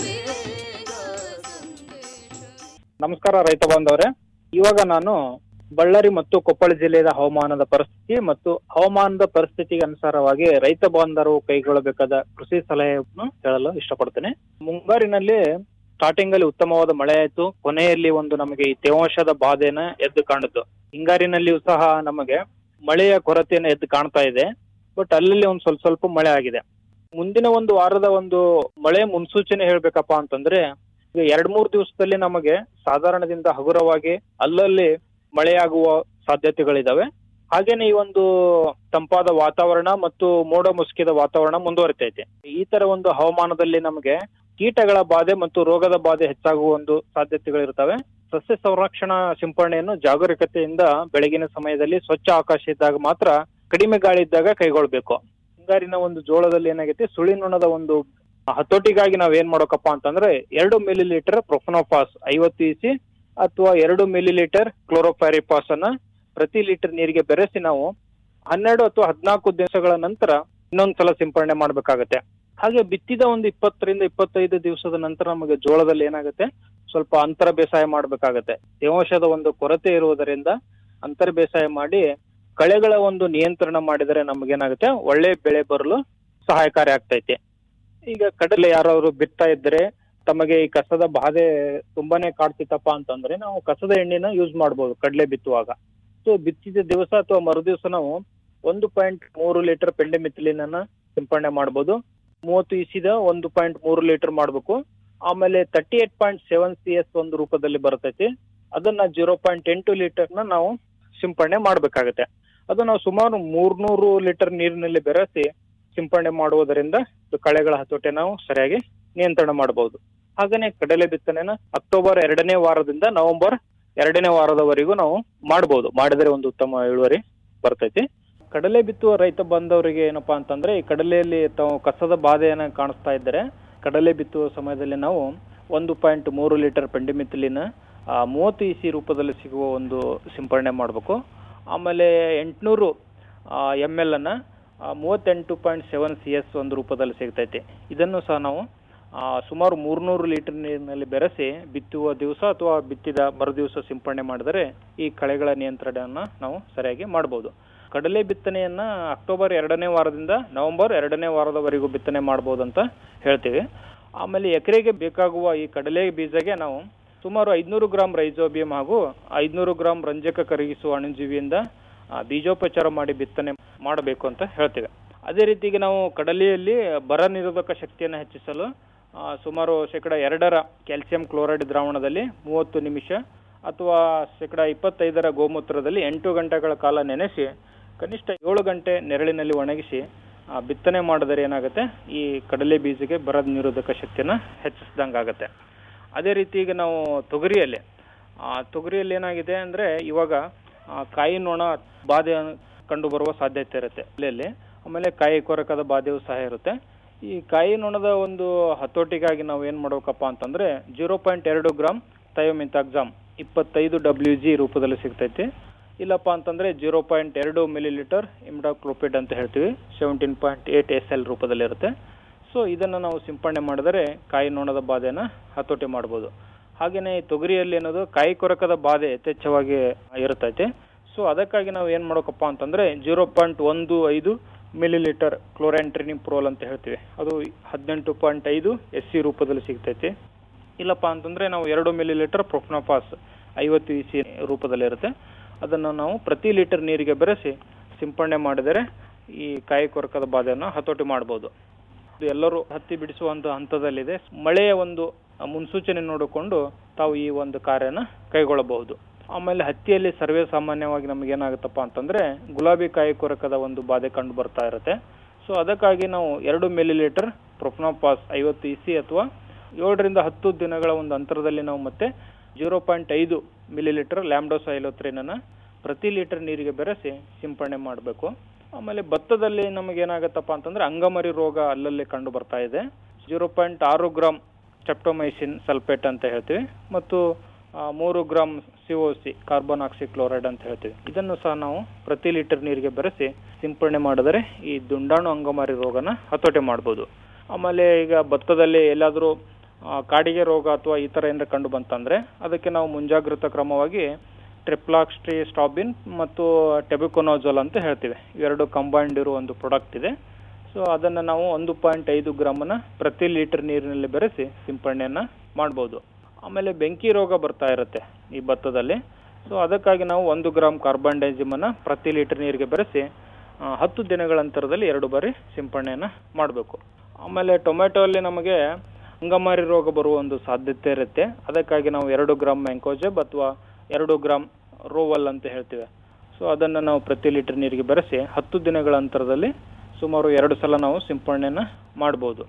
Speaker 23: ನಮಸ್ಕಾರ ರೈತ ಬಾಂಧವರೇ ಇವಾಗ ನಾನು ಬಳ್ಳಾರಿ ಮತ್ತು ಕೊಪ್ಪಳ ಜಿಲ್ಲೆಯ ಹವಾಮಾನದ ಪರಿಸ್ಥಿತಿ ಮತ್ತು ಹವಾಮಾನದ ಪರಿಸ್ಥಿತಿಗೆ ಅನುಸಾರವಾಗಿ ರೈತ ಬಾಂಧವರು ಕೈಗೊಳ್ಳಬೇಕಾದ ಕೃಷಿ ಸಲಹೆಯನ್ನು ಹೇಳಲು ಇಷ್ಟಪಡ್ತೇನೆ ಮುಂಗಾರಿನಲ್ಲಿ ಸ್ಟಾರ್ಟಿಂಗ್ ಅಲ್ಲಿ ಉತ್ತಮವಾದ ಮಳೆ ಆಯ್ತು ಕೊನೆಯಲ್ಲಿ ಒಂದು ನಮಗೆ ಈ ತೇವಾಂಶದ ಬಾಧೆನ ಎದ್ದು ಕಾಣಿತು ಹಿಂಗಾರಿನಲ್ಲಿಯೂ ಸಹ ನಮಗೆ ಮಳೆಯ ಕೊರತೆಯನ್ನು ಎದ್ದು ಕಾಣ್ತಾ ಇದೆ ಬಟ್ ಅಲ್ಲಲ್ಲಿ ಒಂದು ಸ್ವಲ್ಪ ಸ್ವಲ್ಪ ಮಳೆ ಆಗಿದೆ ಮುಂದಿನ ಒಂದು ವಾರದ ಒಂದು ಮಳೆ ಮುನ್ಸೂಚನೆ ಹೇಳ್ಬೇಕಪ್ಪ ಅಂತಂದ್ರೆ ಈಗ ಎರಡ್ ಮೂರ್ ದಿವಸದಲ್ಲಿ ನಮಗೆ ಸಾಧಾರಣದಿಂದ ಹಗುರವಾಗಿ ಅಲ್ಲಲ್ಲಿ ಮಳೆಯಾಗುವ ಸಾಧ್ಯತೆಗಳಿದಾವೆ ಹಾಗೇನೆ ಈ ಒಂದು ತಂಪಾದ ವಾತಾವರಣ ಮತ್ತು ಮೋಡ ಮುಸುಕಿದ ವಾತಾವರಣ ಮುಂದುವರಿತೈತೆ ಈ ತರ ಒಂದು ಹವಾಮಾನದಲ್ಲಿ ನಮಗೆ ಕೀಟಗಳ ಬಾಧೆ ಮತ್ತು ರೋಗದ ಬಾಧೆ ಹೆಚ್ಚಾಗುವ ಒಂದು ಸಾಧ್ಯತೆಗಳಿರ್ತವೆ ಸಸ್ಯ ಸಂರಕ್ಷಣಾ ಸಿಂಪರಣೆಯನ್ನು ಜಾಗರೂಕತೆಯಿಂದ ಬೆಳಗಿನ ಸಮಯದಲ್ಲಿ ಸ್ವಚ್ಛ ಆಕಾಶ ಇದ್ದಾಗ ಮಾತ್ರ ಕಡಿಮೆ ಗಾಳಿ ಇದ್ದಾಗ ಕೈಗೊಳ್ಬೇಕು ಹಿಂಗಾರಿನ ಒಂದು ಜೋಳದಲ್ಲಿ ಏನಾಗೈತಿ ಸುಳಿನೊಣದ ಒಂದು ಹತೋಟಿಗಾಗಿ ನಾವ್ ಏನ್ ಮಾಡೋಕಪ್ಪ ಅಂತಂದ್ರೆ ಎರಡು ಮಿಲಿ ಲೀಟರ್ ಪ್ರೊಫನೋಫಾಸ್ ಐವತ್ತು ಇಸಿ ಅಥವಾ ಎರಡು ಮಿಲಿ ಲೀಟರ್ ಕ್ಲೋರೋಫ್ಯಾರಿಪಾಸ್ ಅನ್ನ ಪ್ರತಿ ಲೀಟರ್ ನೀರಿಗೆ ಬೆರೆಸಿ ನಾವು ಹನ್ನೆರಡು ಅಥವಾ ಹದಿನಾಲ್ಕು ದಿವಸಗಳ ನಂತರ ಇನ್ನೊಂದ್ಸಲ ಸಿಂಪರಣೆ ಮಾಡ್ಬೇಕಾಗತ್ತೆ ಹಾಗೆ ಬಿತ್ತಿದ ಒಂದು ಇಪ್ಪತ್ತರಿಂದ ಇಪ್ಪತ್ತೈದು ದಿವಸದ ನಂತರ ನಮಗೆ ಜೋಳದಲ್ಲಿ ಏನಾಗುತ್ತೆ ಸ್ವಲ್ಪ ಅಂತರ ಬೇಸಾಯ ಮಾಡ್ಬೇಕಾಗತ್ತೆ ತೇವಾಂಶದ ಒಂದು ಕೊರತೆ ಇರುವುದರಿಂದ ಅಂತರ ಬೇಸಾಯ ಮಾಡಿ ಕಳೆಗಳ ಒಂದು ನಿಯಂತ್ರಣ ಮಾಡಿದರೆ ನಮಗೇನಾಗುತ್ತೆ ಒಳ್ಳೆ ಬೆಳೆ ಬರಲು ಸಹಾಯಕಾರಿ ಆಗ್ತೈತೆ ಈಗ ಕಡಲೆ ಯಾರಾದ್ರು ಬಿತ್ತಾ ಇದ್ರೆ ತಮಗೆ ಈ ಕಸದ ಬಾಧೆ ತುಂಬಾನೇ ಕಾಡ್ತಿತ್ತಪ್ಪ ಅಂತಂದ್ರೆ ನಾವು ಕಸದ ಎಣ್ಣೆನ ಯೂಸ್ ಮಾಡ್ಬೋದು ಕಡಲೆ ಬಿತ್ತುವಾಗ ಸೊ ಬಿತ್ತಿದ ದಿವಸ ಅಥವಾ ಮರುದಿವಸ ನಾವು ಒಂದು ಪಾಯಿಂಟ್ ಮೂರು ಲೀಟರ್ ಪೆಂಡೆಮಿಥಿಲಿನ್ ಸಿಂಪರಣೆ ಮಾಡ್ಬೋದು ಮೂವತ್ತು ಇಸಿದ ಒಂದು ಪಾಯಿಂಟ್ ಮೂರು ಲೀಟರ್ ಮಾಡ್ಬೇಕು ಆಮೇಲೆ thirty eight point seven C S ಒಂದು ರೂಪದಲ್ಲಿ ಬರ್ತೈತಿ ಅದನ್ನ ಜೀರೋ ಪಾಯಿಂಟ್ ಎಂಟು ಲೀಟರ್ ನ ನಾವು ಸಿಂಪರಣೆ ಮಾಡ್ಬೇಕಾಗತ್ತೆ ಅದು ನಾವು ಸುಮಾರು ಮೂರ್ನೂರು ಲೀಟರ್ ನೀರಿನಲ್ಲಿ ಬೆರೆಸಿ ಸಿಂಪರಣೆ ಮಾಡುವುದರಿಂದ ಇದು ಕಳೆಗಳ ಹತೋಟಿ ನಾವು ಸರಿಯಾಗಿ ನಿಯಂತ್ರಣ ಮಾಡಬಹುದು ಹಾಗೇನೆ ಕಡಲೆ ಬಿತ್ತನೆನ ಅಕ್ಟೋಬರ್ ಎರಡನೇ ವಾರದಿಂದ ನವೆಂಬರ್ ಎರಡನೇ ವಾರದವರೆಗೂ ನಾವು ಮಾಡಬಹುದು ಮಾಡಿದರೆ ಒಂದು ಉತ್ತಮ ಇಳುವರಿ ಬರ್ತೈತಿ ಕಡಲೆ ಬಿತ್ತುವ ರೈತ ಬಂದವರಿಗೆ ಏನಪ್ಪಾ ಅಂತಂದ್ರೆ ಈ ಕಡಲೆಯಲ್ಲಿ ತಾವು ಕಸದ ಬಾಧೆಯನ್ನ ಕಾಣಿಸ್ತಾ ಇದ್ದರೆ ಕಡಲೆ ಬಿತ್ತುವ ಸಮಯದಲ್ಲಿ ನಾವು ಒಂದು ಪಾಯಿಂಟ್ ಮೂರು ಲೀಟರ್ ಪೆಂಡಿಮಿಥಿಲಿನ ಮೂವತ್ತು ಇಸಿ ರೂಪದಲ್ಲಿ ಸಿಗುವ ಒಂದು ಸಿಂಪರಣೆ ಮಾಡಬೇಕು ಆಮೇಲೆ ಎಂಟುನೂರು ಎಮ್ ಎಲ್ ಅನ್ನ ಆ, ಮೂವತ್ತೆಂಟು ಪಾಯಿಂಟ್ ಸೆವೆನ್ ಸಿ ಎಸ್ ಒಂದು ರೂಪದಲ್ಲಿ ಸಿಗ್ತೈತೆ ಇದನ್ನು ಸಹ ನಾವು ಆ, ಸುಮಾರು ಮೂರ್ನೂರು ಲೀಟರ್ ನೀರಿನಲ್ಲಿ ಬೆರೆಸಿ ಬಿತ್ತುವ ದಿವಸ ಅಥವಾ ಬಿತ್ತಿದ ಮರುದಿವಸ ಸಿಂಪರಣೆ ಮಾಡಿದರೆ ಈ ಕಳೆಗಳ ನಿಯಂತ್ರಣವನ್ನು ನಾವು ಸರಿಯಾಗಿ ಮಾಡಬಹುದು ಕಡಲೆ ಬಿತ್ತನೆಯನ್ನ ಅಕ್ಟೋಬರ್ ಎರಡನೇ ವಾರದಿಂದ ನವೆಂಬರ್ ಎರಡನೇ ವಾರದವರೆಗೂ ಬಿತ್ತನೆ ಮಾಡಬಹುದು ಅಂತ ಹೇಳ್ತೀವಿ ಆಮೇಲೆ ಎಕರೆಗೆ ಬೇಕಾಗುವ ಈ ಕಡಲೆ ಬೀಜಗೆ ನಾವು ಸುಮಾರು ಐದ್ನೂರು ಗ್ರಾಂ ರೈಜೋಬಿಯಂ ಹಾಗೂ ಐದ್ನೂರು ಗ್ರಾಂ ರಂಜಕ ಕರಗಿಸುವ ಅಣುಜೀವಿಯಿಂದ ಆ, ಬೀಜೋಪಚಾರ ಮಾಡಿ ಬಿತ್ತನೆ ಮಾಡಬೇಕು ಅಂತ ಹೇಳ್ತೇವೆ ಅದೇ ರೀತಿಗೆ ನಾವು ಕಡಲೆಯಲ್ಲಿ ಬರ ನಿರೋಧಕ ಶಕ್ತಿಯನ್ನು ಹೆಚ್ಚಿಸಲು ಆ, ಸುಮಾರು ಶೇಕಡ ಎರಡರ ಕ್ಯಾಲ್ಸಿಯಂ ಕ್ಲೋರೈಡ್ ದ್ರಾವಣದಲ್ಲಿ ಮೂವತ್ತು ನಿಮಿಷ ಅಥವಾ ಶೇಕಡ ಇಪ್ಪತ್ತೈದರ ಗೋಮೂತ್ರದಲ್ಲಿ ಎಂಟು ಗಂಟೆಗಳ ಕಾಲ ನೆನೆಸಿ ಕನಿಷ್ಠ ಏಳು ಗಂಟೆ ನೆರಳಿನಲ್ಲಿ ಒಣಗಿಸಿ ಆ, ಬಿತ್ತನೆ ಮಾಡಿದರೆ ಏನಾಗುತ್ತೆ ಈ ಕಡಲೆ ಬೀಜಕ್ಕೆ ಬರ ನಿರೋಧಕ ಶಕ್ತಿಯನ್ನ ಹೆಚ್ಚಿಸಿದಂಗಾಗತ್ತೆ ಅದೇ ರೀತಿ ಈಗ ನಾವು ತೊಗರಿಯಲ್ಲಿ ಆ, ತೊಗರಿಯಲ್ಲಿ ಏನಾಗಿದೆ ಅಂದ್ರೆ ಇವಾಗ ಆ, ಕಾಯಿ ನೊಣ ಬಾಧೆ ಕಂಡು ಬರುವ ಸಾಧ್ಯತೆ ಇರುತ್ತೆ ಅಲ್ಲಿ ಆಮೇಲೆ ಕಾಯಿ ಕೊರಕದ ಬಾಧೆಯೂ ಸಹ ಇರುತ್ತೆ ಈ ಕಾಯಿ ನೊಣದ ಒಂದು ಹತೋಟಿಗಾಗಿ ನಾವು ಏನ್ ಮಾಡ್ಬೇಕಪ್ಪ ಅಂತಂದ್ರೆ ಜೀರೋ ಪಾಯಿಂಟ್ ಎರಡು ಗ್ರಾಮ್ ಥಯೋಮಿತಾಕ್ಸಾಮ್ ಇಪ್ಪತ್ತೈದು ಡಬ್ಲ್ಯೂ ಜಿ ರೂಪದಲ್ಲಿ ಸಿಗ್ತೈತಿ ಇಲ್ಲಪ್ಪ ಅಂತಂದ್ರೆ ಜೀರೋ ಪಾಯಿಂಟ್ ಎರಡು ಮಿಲಿ ಲೀಟರ್ ಇಮ್ಡಾಕ್ಲೋಪಿಡ್ ಅಂತ ಹೇಳ್ತೀವಿ seventeen point eight S L ರೂಪದಲ್ಲಿ ಇರುತ್ತೆ ಸೊ ಇದನ್ನ ನಾವು ಸಿಂಪಡಣೆ ಮಾಡಿದರೆ ಕಾಯಿ ನೊಣದ ಬಾಧೆನ ಹತೋಟಿ ಮಾಡ್ಬೋದು ಹಾಗೇನೆ ಈ ತೊಗರಿಯಲ್ಲಿ ಏನದು ಕಾಯಿ ಕೊರಕದ ಬಾಧೆ ಯಥೇಚ್ಛವಾಗಿ ಇರುತ್ತೈತೆ ಸೊ ಅದಕ್ಕಾಗಿ ನಾವು ಏನ್ ಮಾಡ್ಬೇಕಪ್ಪ ಅಂತಂದ್ರೆ ಜೀರೋ ಪಾಯಿಂಟ್ ಒಂದು ಐದು ಮಿಲಿ ಲೀಟರ್ ಕ್ಲೋರಾಂಟ್ರಿನಿಮ್ ಪ್ರೋಲ್ ಅಂತ ಹೇಳ್ತೀವಿ ಅದು ಹದಿನೆಂಟು ಪಾಯಿಂಟ್ ಐದು ಎಸ್ ಸಿ ರೂಪದಲ್ಲಿ ಸಿಗ್ತೈತಿ ಇಲ್ಲಪ್ಪ ಅಂತಂದ್ರೆ ನಾವು ಎರಡು ಮಿಲಿ ಲೀಟರ್ ಪ್ರೊಫ್ನೋಪಾಸ್ ಐವತ್ತು ಇ ಸಿ ರೂಪದಲ್ಲಿ ಇರುತ್ತೆ ಅದನ್ನು ನಾವು ಪ್ರತಿ ಲೀಟರ್ ನೀರಿಗೆ ಬೆರೆಸಿ ಸಿಂಪಡಣೆ ಮಾಡಿದರೆ ಈ ಕಾಯಿ ಕೊರಕದ ಬಾಧೆಯನ್ನು ಹತೋಟಿ ಮಾಡಬಹುದು ಇದು ಎಲ್ಲರೂ ಹತ್ತಿ ಬಿಡಿಸುವಂತ ಹಂತದಲ್ಲಿದೆ ಮಳೆಯ ಒಂದು ಮುನ್ಸೂಚನೆ ನೋಡಿಕೊಂಡು ತಾವು ಈ ಒಂದು ಕಾರ್ಯನ ಕೈಗೊಳ್ಳಬಹುದು ಆಮೇಲೆ ಹತ್ತಿಯಲ್ಲಿ ಸರ್ವೇ ಸಾಮಾನ್ಯವಾಗಿ ನಮ್ಗೆ ಏನಾಗುತ್ತಪ್ಪ ಅಂತಂದ್ರೆ ಗುಲಾಬಿ ಕಾಯಿ ಕೊರಕದ ಒಂದು ಬಾಧೆ ಕಂಡು ಬರ್ತಾ ಇರುತ್ತೆ ಸೊ ಅದಕ್ಕಾಗಿ ನಾವು ಎರಡು ಮಿಲಿ ಲೀಟರ್ ಪ್ರೊಫ್ನೋಪಾಸ್ ಐವತ್ತು ಇ ಸಿ ಅಥವಾ ಏಳರಿಂದ ಹತ್ತು ದಿನಗಳ ಒಂದು ಅಂತರದಲ್ಲಿ ನಾವು ಮತ್ತೆ ಜೀರೋ ಪಾಯಿಂಟ್ ಐದು ಮಿಲಿ ಲೀಟರ್ ಲ್ಯಾಂಬ್ಡೋಸೈಲೋತ್ರಿನನ್ನ ಪ್ರತಿ ಲೀಟರ್ ನೀರಿಗೆ ಬೆರೆಸಿ ಸಿಂಪಡಣೆ ಮಾಡಬೇಕು ಆಮೇಲೆ ಭತ್ತದಲ್ಲಿ ನಮಗೆ ಏನಾಗತ್ತಪ್ಪ ಅಂತಂದ್ರೆ ಅಂಗಮರಿ ರೋಗ ಅಲ್ಲಲ್ಲಿ ಕಂಡು ಬರ್ತಾ ಇದೆ ಜೀರೋ ಪಾಯಿಂಟ್ ಆರು ಗ್ರಾಮ್ ಸ್ಟೆಪ್ಟೊಮೈಸಿನ್ ಸಲ್ಫೇಟ್ ಅಂತ ಹೇಳ್ತೀವಿ ಮತ್ತು ಆ, ಮೂರು ಗ್ರಾಮ್ ಸಿಒಸಿ ಕಾರ್ಬನ್ ಆಕ್ಸಿಕ್ಲೋರೈಡ್ ಅಂತ ಹೇಳ್ತೀವಿ ಇದನ್ನು ಸಹ ನಾವು ಪ್ರತಿ ಲೀಟರ್ ನೀರಿಗೆ ಬೆರೆಸಿ ಸಿಂಪಡಣೆ ಮಾಡಿದರೆ ಈ ದುಂಡಾಣು ಅಂಗಮಾರಿ ರೋಗನ ಹತೋಟಿ ಮಾಡ್ಬೋದು ಆಮೇಲೆ ಈಗ ಭತ್ತದಲ್ಲಿ ಎಲ್ಲಾದರೂ ಆ, ಕಾಡಿಗೆ ರೋಗ ಅಥವಾ ಈ ತರ ಏನಾರ ಕಂಡು ಬಂತಂದ್ರೆ ಅದಕ್ಕೆ ನಾವು ಮುಂಜಾಗ್ರತಾ ಕ್ರಮವಾಗಿ ಟ್ರಿಪ್ಲಾಕ್ಸ್ಟ್ರಿ ಸ್ಟಾಬಿನ್ ಮತ್ತು ಟೆಬಿಕೊನೋಜೋಲ್ ಅಂತ ಹೇಳ್ತೀವಿ ಇವೆರಡು ಕಂಬೈನ್ಡ್ ಇರೋ ಒಂದು ಪ್ರಾಡಕ್ಟ್ ಇದೆ ಸೊ ಅದನ್ನ ನಾವು ಒಂದು ಪಾಯಿಂಟ್ ಐದು ಗ್ರಾಮನ ಪ್ರತಿ ಲೀಟರ್ ನೀರಿನಲ್ಲಿ ಬೆರೆಸಿ ಸಿಂಪಡಣೆಯನ್ನ ಮಾಡ್ಬೋದು ಆಮೇಲೆ ಬೆಂಕಿ ರೋಗ ಬರ್ತಾ ಇರುತ್ತೆ ಈ ಭತ್ತದಲ್ಲಿ ಸೊ ಅದಕ್ಕಾಗಿ ನಾವು ಒಂದು ಗ್ರಾಮ್ ಕಾರ್ಬನ್ ಡೈಜಿಮ್ ಅನ್ನ ಪ್ರತಿ ಲೀಟರ್ ನೀರಿಗೆ ಬೆರೆಸಿ ಆ, ಹತ್ತು ದಿನಗಳ ಅಂತರದಲ್ಲಿ ಎರಡು ಬಾರಿ ಸಿಂಪಡಣೆಯನ್ನ ಮಾಡಬೇಕು ಆಮೇಲೆ ಟೊಮೆಟೊ ಅಲ್ಲಿ ನಮಗೆ ಅಂಗಮಾರಿ ರೋಗ ಬರುವ ಒಂದು ಸಾಧ್ಯತೆ ಇರುತ್ತೆ ಅದಕ್ಕಾಗಿ ನಾವು ಎರಡು ಗ್ರಾಮ್ ಮ್ಯಾಂಕೋಜೆಬ್ ಅಥವಾ ಎರಡು ಗ್ರಾಮ್ ರೋವಲ್ ಅಂತ ಹೇಳ್ತೀವಿ ಸೊ ಅದನ್ನ ನಾವು ಪ್ರತಿ ಲೀಟರ್ ನೀರಿಗೆ ಬೆರೆಸಿ ಹತ್ತು ದಿನಗಳ ಅಂತರದಲ್ಲಿ ಸುಮಾರು ಎರಡು ಸಲ ನಾವು ಸಿಂಪಡಣೆಯನ್ನ ಮಾಡ್ಬೋದು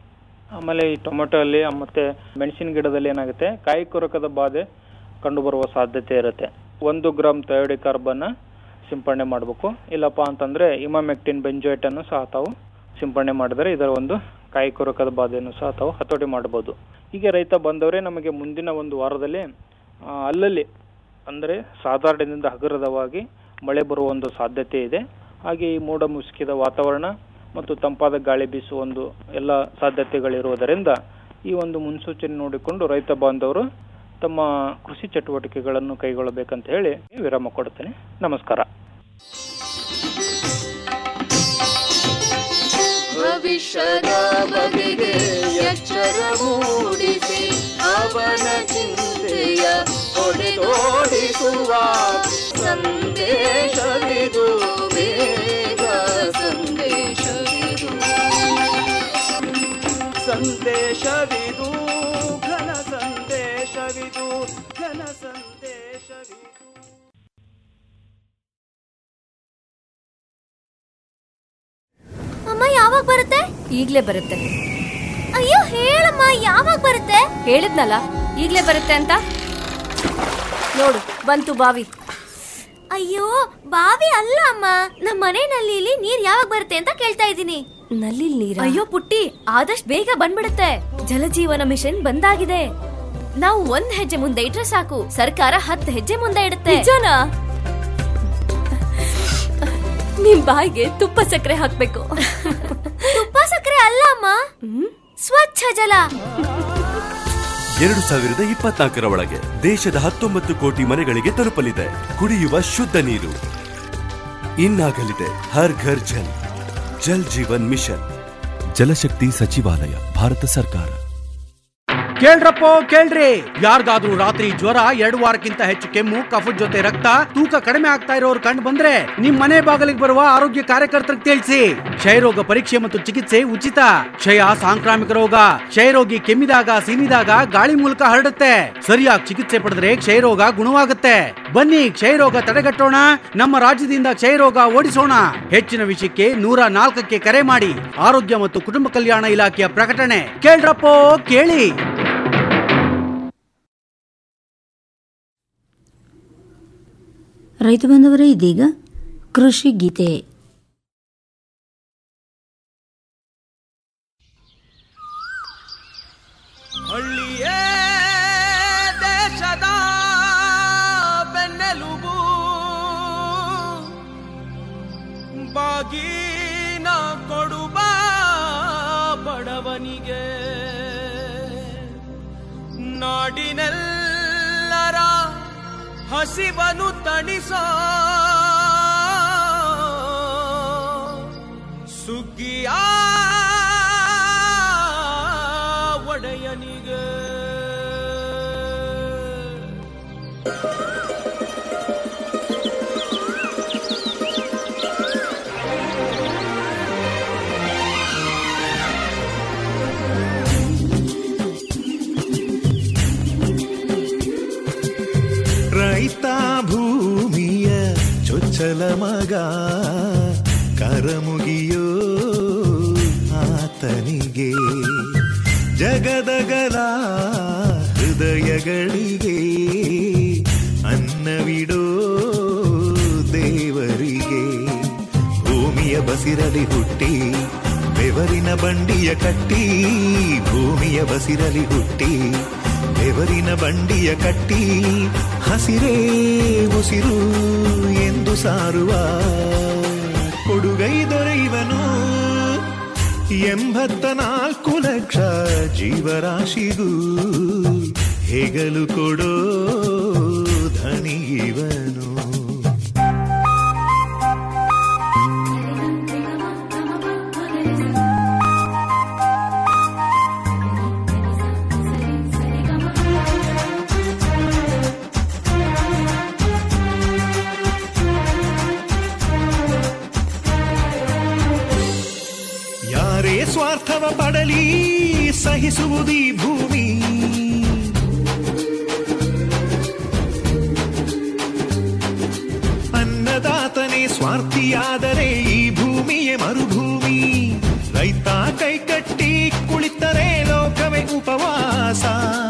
Speaker 23: ಆಮೇಲೆ ಈ ಟೊಮೆಟೊ ಅಲ್ಲಿ ಮತ್ತೆ ಮೆಣಸಿನ ಗಿಡದಲ್ಲಿ ಏನಾಗುತ್ತೆ ಕಾಯಿ ಕೊರಕದ ಬಾಧೆ ಕಂಡು ಬರುವ ಸಾಧ್ಯತೆ ಇರುತ್ತೆ ಒಂದು ಗ್ರಾಮ್ ಥಯೋಡಿ ಕಾರ್ಬನ್ನ ಸಿಂಪಡಣೆ ಮಾಡಬೇಕು ಇಲ್ಲಪ್ಪ ಅಂತಂದ್ರೆ ಇಮಾಮೆಕ್ಟಿನ್ ಬೆಂಜೋಯೇಟ್ ಅನ್ನು ಸಹ ತಾವು ಸಿಂಪಡಣೆ ಮಾಡಿದರೆ ಇದರ ಒಂದು ಕಾಯಿ ಕೊರಕದ ಬಾಧೆಯನ್ನು ಸಹ ತಾವು ಹತೋಟಿ ಮಾಡಬಹುದು ಹೀಗೆ ರೈತ ಬಂದವರೇ ನಮಗೆ ಮುಂದಿನ ಒಂದು ವಾರದಲ್ಲಿ ಆ, ಅಲ್ಲಲ್ಲಿ ಅಂದರೆ ಸಾಧಾರಣದಿಂದ ಹಗುರದವಾಗಿ ಮಳೆ ಬರುವ ಒಂದು ಸಾಧ್ಯತೆ ಇದೆ ಹಾಗೆ ಈ ಮೋಡ ಮುಸುಕಿದ ವಾತಾವರಣ ಮತ್ತು ತಂಪಾದ ಗಾಳಿ ಬೀಸುವ ಒಂದು ಎಲ್ಲ ಸಾಧ್ಯತೆಗಳಿರುವುದರಿಂದ ಈ ಒಂದು ಮುನ್ಸೂಚನೆ ನೋಡಿಕೊಂಡು ರೈತ ಬಾಂಧವರು ತಮ್ಮ ಕೃಷಿ ಚಟುವಟಿಕೆಗಳನ್ನು ಕೈಗೊಳ್ಳಬೇಕಂತ ಹೇಳಿ ವಿರಾಮ ಕೊಡುತ್ತೇನೆ ನಮಸ್ಕಾರ
Speaker 21: ಭವಿಷ್ಯದ ಬಗೆಗೆ ಎಚ್ಚರ ಮೂಡಿಸಿ ಅವನ ಚಿಂತೆಯ ಹೊಡೆದೋಡಿಸುವ ಸಂದೇಶವಿದು ಬೇಗ ಸಂದೇಶವಿದು
Speaker 22: ಸಂದೇಶವಿದು ಘನ ಸಂದೇಶವಿದು ಘನ ಸಂದೇಶವಿದು
Speaker 1: ಅಮ್ಮ ಯಾವಾಗ ಬರುತ್ತೆ
Speaker 13: ಈಗ್ಲೇ ಬರುತ್ತೆ
Speaker 1: ಅಯ್ಯೋ ಹೇಳಮ್ಮ ಯಾವಾಗ ಬರುತ್ತೆ
Speaker 13: ಹೇಳಿದ್ನಲ್ಲ ಈಗ್ಲೇ ಬರುತ್ತೆ ಅಂತ ನೋಡು ಬಂತು ಬಾವಿ
Speaker 1: ಅಯ್ಯೋ ಬಾವಿ ಅಲ್ಲ ಅಮ್ಮ ನಮ್ಮ ಮನೆ ನಲ್ಲಿಲಿ ನೀರ್ ಯಾವಾಗ ಬರುತ್ತೆ ಅಂತ ಕೇಳ್ತಾ ಇದ್ದೀನಿ
Speaker 13: ನಲ್ಲಿ ನೀರ
Speaker 1: ಅಯ್ಯೋ ಪುಟ್ಟಿ ಆದಷ್ಟು ಬೇಗ ಬಂದ್ಬಿಡುತ್ತೆ ಜಲಜೀವನ ಮಿಷನ್ ಬಂದಾಗಿದೆ ನಾವು ಒಂದ್ ಹೆಜ್ಜೆ ಮುಂದೆ ಇಟ್ರೆ ಸಾಕು ಸರ್ಕಾರ ಹತ್ತು ಹೆಜ್ಜೆ ಮುಂದೆ ಇಡುತ್ತೆ
Speaker 13: ನಿಜನಾ ನಿಮ್ ಬಾಯಿಗೆ ತುಪ್ಪ ಸಕ್ಕರೆ ಹಾಕ್ಬೇಕು
Speaker 1: ತುಪ್ಪ ಸಕ್ಕರೆ ಅಲ್ಲ ಅಮ್ಮ ಸ್ವಚ್ಛ ಜಲ
Speaker 2: ಎರಡು ಸಾವಿರದ ಇಪ್ಪತ್ನಾಲ್ಕರ ಒಳಗೆ ದೇಶದ ಹತ್ತೊಂಬತ್ತು ಕೋಟಿ ಮನೆಗಳಿಗೆ ತಲುಪಲಿದೆ ಕುಡಿಯುವ ಶುದ್ಧ ನೀರು ಇನ್ನಾಗಲಿದೆ ಹರ್ ಘರ್ ಜಲ್ ಜಲ್ ಜೀವನ್ ಮಿಷನ್ ಜಲಶಕ್ತಿ ಸಚಿವಾಲಯ ಭಾರತ ಸರ್ಕಾರ
Speaker 3: ಕೇಳ್ರಪ್ಪೋ ಕೇಳ್ರಿ ಯಾರಿಗಾದ್ರೂ ರಾತ್ರಿ ಜ್ವರ ಎರಡು ವಾರಕ್ಕಿಂತ ಹೆಚ್ಚು ಕೆಮ್ಮು ಕಫದ ಜೊತೆ ರಕ್ತ ತೂಕ ಕಡಿಮೆ ಆಗ್ತಾ ಇರೋರು ಕಂಡು ಬಂದ್ರೆ ನಿಮ್ ಮನೆ ಬಾಗಿಲಿಗೆ ಬರುವ ಆರೋಗ್ಯ ಕಾರ್ಯಕರ್ತರಿಗೆ ತಿಳಿಸಿ ಕ್ಷಯರೋಗ ಪರೀಕ್ಷೆ ಮತ್ತು ಚಿಕಿತ್ಸೆ ಉಚಿತ ಕ್ಷಯ ಸಾಂಕ್ರಾಮಿಕ ರೋಗ ಕ್ಷಯರೋಗಿ ಕೆಮ್ಮಿದಾಗ ಸೀನಿದಾಗ ಗಾಳಿ ಮೂಲಕ ಹರಡುತ್ತೆ ಸರಿಯಾಗಿ ಚಿಕಿತ್ಸೆ ಪಡೆದ್ರೆ ಕ್ಷಯರೋಗ ಗುಣವಾಗುತ್ತೆ ಬನ್ನಿ ಕ್ಷಯರೋಗ ತಡೆಗಟ್ಟೋಣ ನಮ್ಮ ರಾಜ್ಯದಿಂದ ಕ್ಷಯರೋಗ ಓಡಿಸೋಣ ಹೆಚ್ಚಿನ ವಿಷಯಕ್ಕೆ ನೂರ ನಾಲ್ಕಕ್ಕೆ ಕರೆ ಮಾಡಿ ಆರೋಗ್ಯ ಮತ್ತು ಕುಟುಂಬ ಕಲ್ಯಾಣ ಇಲಾಖೆಯ ಪ್ರಕಟಣೆ ಕೇಳ್ರಪ್ಪೋ ಕೇಳಿ
Speaker 10: ರೈತ ಬಂದವರೇ ಇದೀಗ ಕೃಷಿ ಗೀತೆ
Speaker 22: ಹಳ್ಳಿಯೇ ದೇಶದ ಬೆನ್ನೆಲುಬು ಬಾಗಿನ ಕೊಡುವ ಬಡವನಿಗೆ ನಾಡಿನೆಲ್ಲರ ಹಸಿವನು ತಣಿಸೋ ಸುಗ್ಗಿಯ ಒಡೆಯನಿಗೆ
Speaker 24: ರೈತ ಭೂಮಿಯ ಚೊಚ್ಚಲ ಮಗ ಕರಮುಗಿಯೋ ಆತನಿಗೆ ಜಗದಗಲ ಹೃದಯಗಳಿಗೆ ಅನ್ನವಿಡೋ ದೇವರಿಗೆ ಭೂಮಿಯ ಬಸಿರಲಿ ಹುಟ್ಟಿ ಬೆವರಿನ ಬಂಡಿಯ ಕಟ್ಟಿ ಭೂಮಿಯ ಬಸಿರಲಿ ಹುಟ್ಟಿ ಬೆವರಿನ ಬಂಡಿಯ ಕಟ್ಟಿ ಹಸಿರೇ ಉಸಿರು ಎಂದು ಸಾರುವ ಕೊಡುಗೈ ದೊರೆಯುವನು ಎಂಬತ್ತ ನಾಲ್ಕು ಲಕ್ಷ ಜೀವರಾಶಿಗೂ ಹೆಗಲು ಕೊಡೋ ಧನಿಗಿವನು ಯಾರೇ ಸ್ವಾರ್ಥವ ಪಡಲಿ ಸಹಿಸುವುದೀ ಭೂಮಿ ಅನ್ನದಾತನೇ ಸ್ವಾರ್ಥಿಯಾದರೆ ಈ ಭೂಮಿಯೇ ಮರುಭೂಮಿ ರೈತ ಕೈಕಟ್ಟಿ ಕುಳಿತರೆ ಇರುತ್ತದೆ ಉಪವಾಸ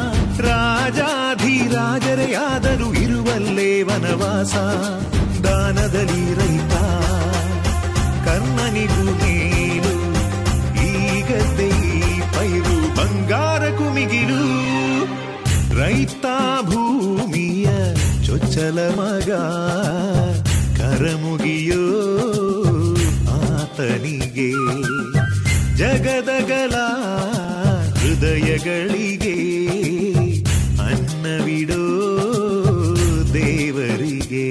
Speaker 24: ರಾಜಾಧಿರಾಜರೇ ಆದರೂ ಇರುವಲ್ಲೇ ವನವಾಸ ದಾನದಲ್ಲಿ ರೈತ ಕರ್ಣನಿಗೂ ಮೇಲು ಈಗದ್ದೇ ಈ ಪೈರು ಬಂಗಾರ ಕುಮಿಗಿಲು ರೈತ ಭೂಮಿಯ ಚೊಚ್ಚಲ ಮಗ ಕರಮುಗಿಯೋ ಆತನಿಗೆ ಜಗದಗಲ ಹೃದಯಗಳಿಗೆ ಅನ್ನವಿಡೋ ದೇವರಿಗೆ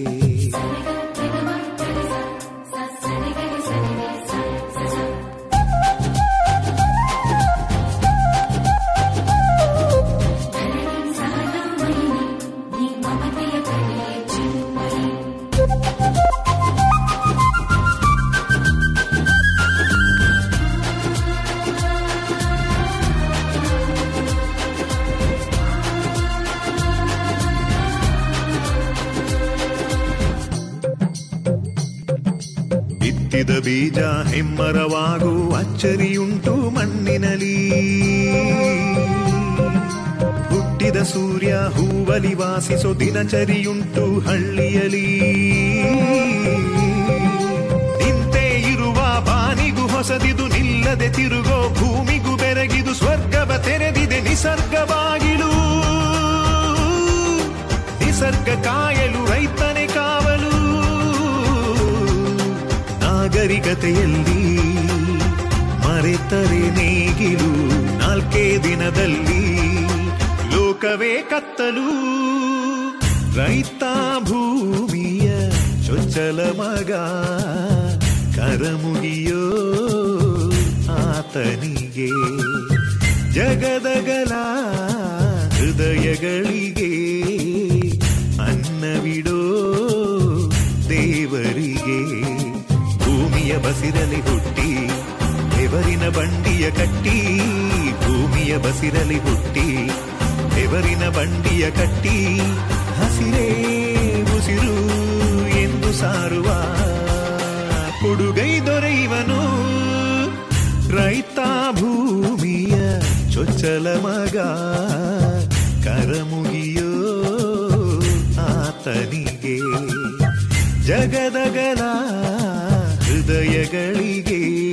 Speaker 24: ಬಿತ್ತಿದ ಬೀಜ ಹೆಮ್ಮರವಾಗು ಅಚ್ಚರಿಯುಂಟು ಮಣ್ಣಿನಲಿ ಹುಟ್ಟಿದ ಸೂರ್ಯ ಹೂವಲಿ ವಾಸಿಸೋ ದಿನಚರಿಯುಂಟು ಹಳ್ಳಿಯಲಿ ನಿಂತೇ ಇರುವ ಬಾನಿಗೂ ಹೊಸದಿದು ನಿಲ್ಲದೆ ತಿರುಗೋ ಭೂಮಿಗೂ ಬೆರಗಿದು ಸ್ವರ್ಗವ ತೆರೆದಿದೆ ನಿಸರ್ಗವಾಗಿಲು ನಿಸರ್ಗ ಕಾಯಲು ರೈತನೇ ಕಾವಲು ನಾಗರಿಕತೆಯಲ್ಲಿ ಮರೆತರೆ ನೇಗಿಲು ನಾಲ್ಕೇ ದಿನದಲ್ಲಿ ಲೋಕವೇ ಕತ್ತಲು ರೈತ ಭೂಮಿಯ ಚೊಚ್ಚಲ ಮಗ ಕರಮುಗಿಯೋ ಆತನಿಗೆ ಜಗದಗಲ ಹೃದಯಗಳಿಗೆ ಅನ್ನವಿಡೋ ದೇವರಿಗೆ ಭೂಮಿಯ ಬಸಿರಲಿ ಹುಟ್ಟಿ ಬೆವರಿನ ಬಂಡಿಯ ಕಟ್ಟಿ ಭೂಮಿಯ ಬಸಿರಲಿ ಹುಟ್ಟಿ ಬೆವರಿನ ಬಂಡಿಯ ಕಟ್ಟಿ ಹಸಿರೇ ಉಸಿರು ಎಂದು ಸಾರುವ ಕೊಡುಗೈ ದೊರೆಯುವನು ರೈತ ಭೂಮಿಯ ಚೊಚ್ಚಲ ಮಗ ಕರಮುಗಿಯೋ ಆತನಿಗೆ ಜಗದಗಲ ಹೃದಯಗಳಿಗೆ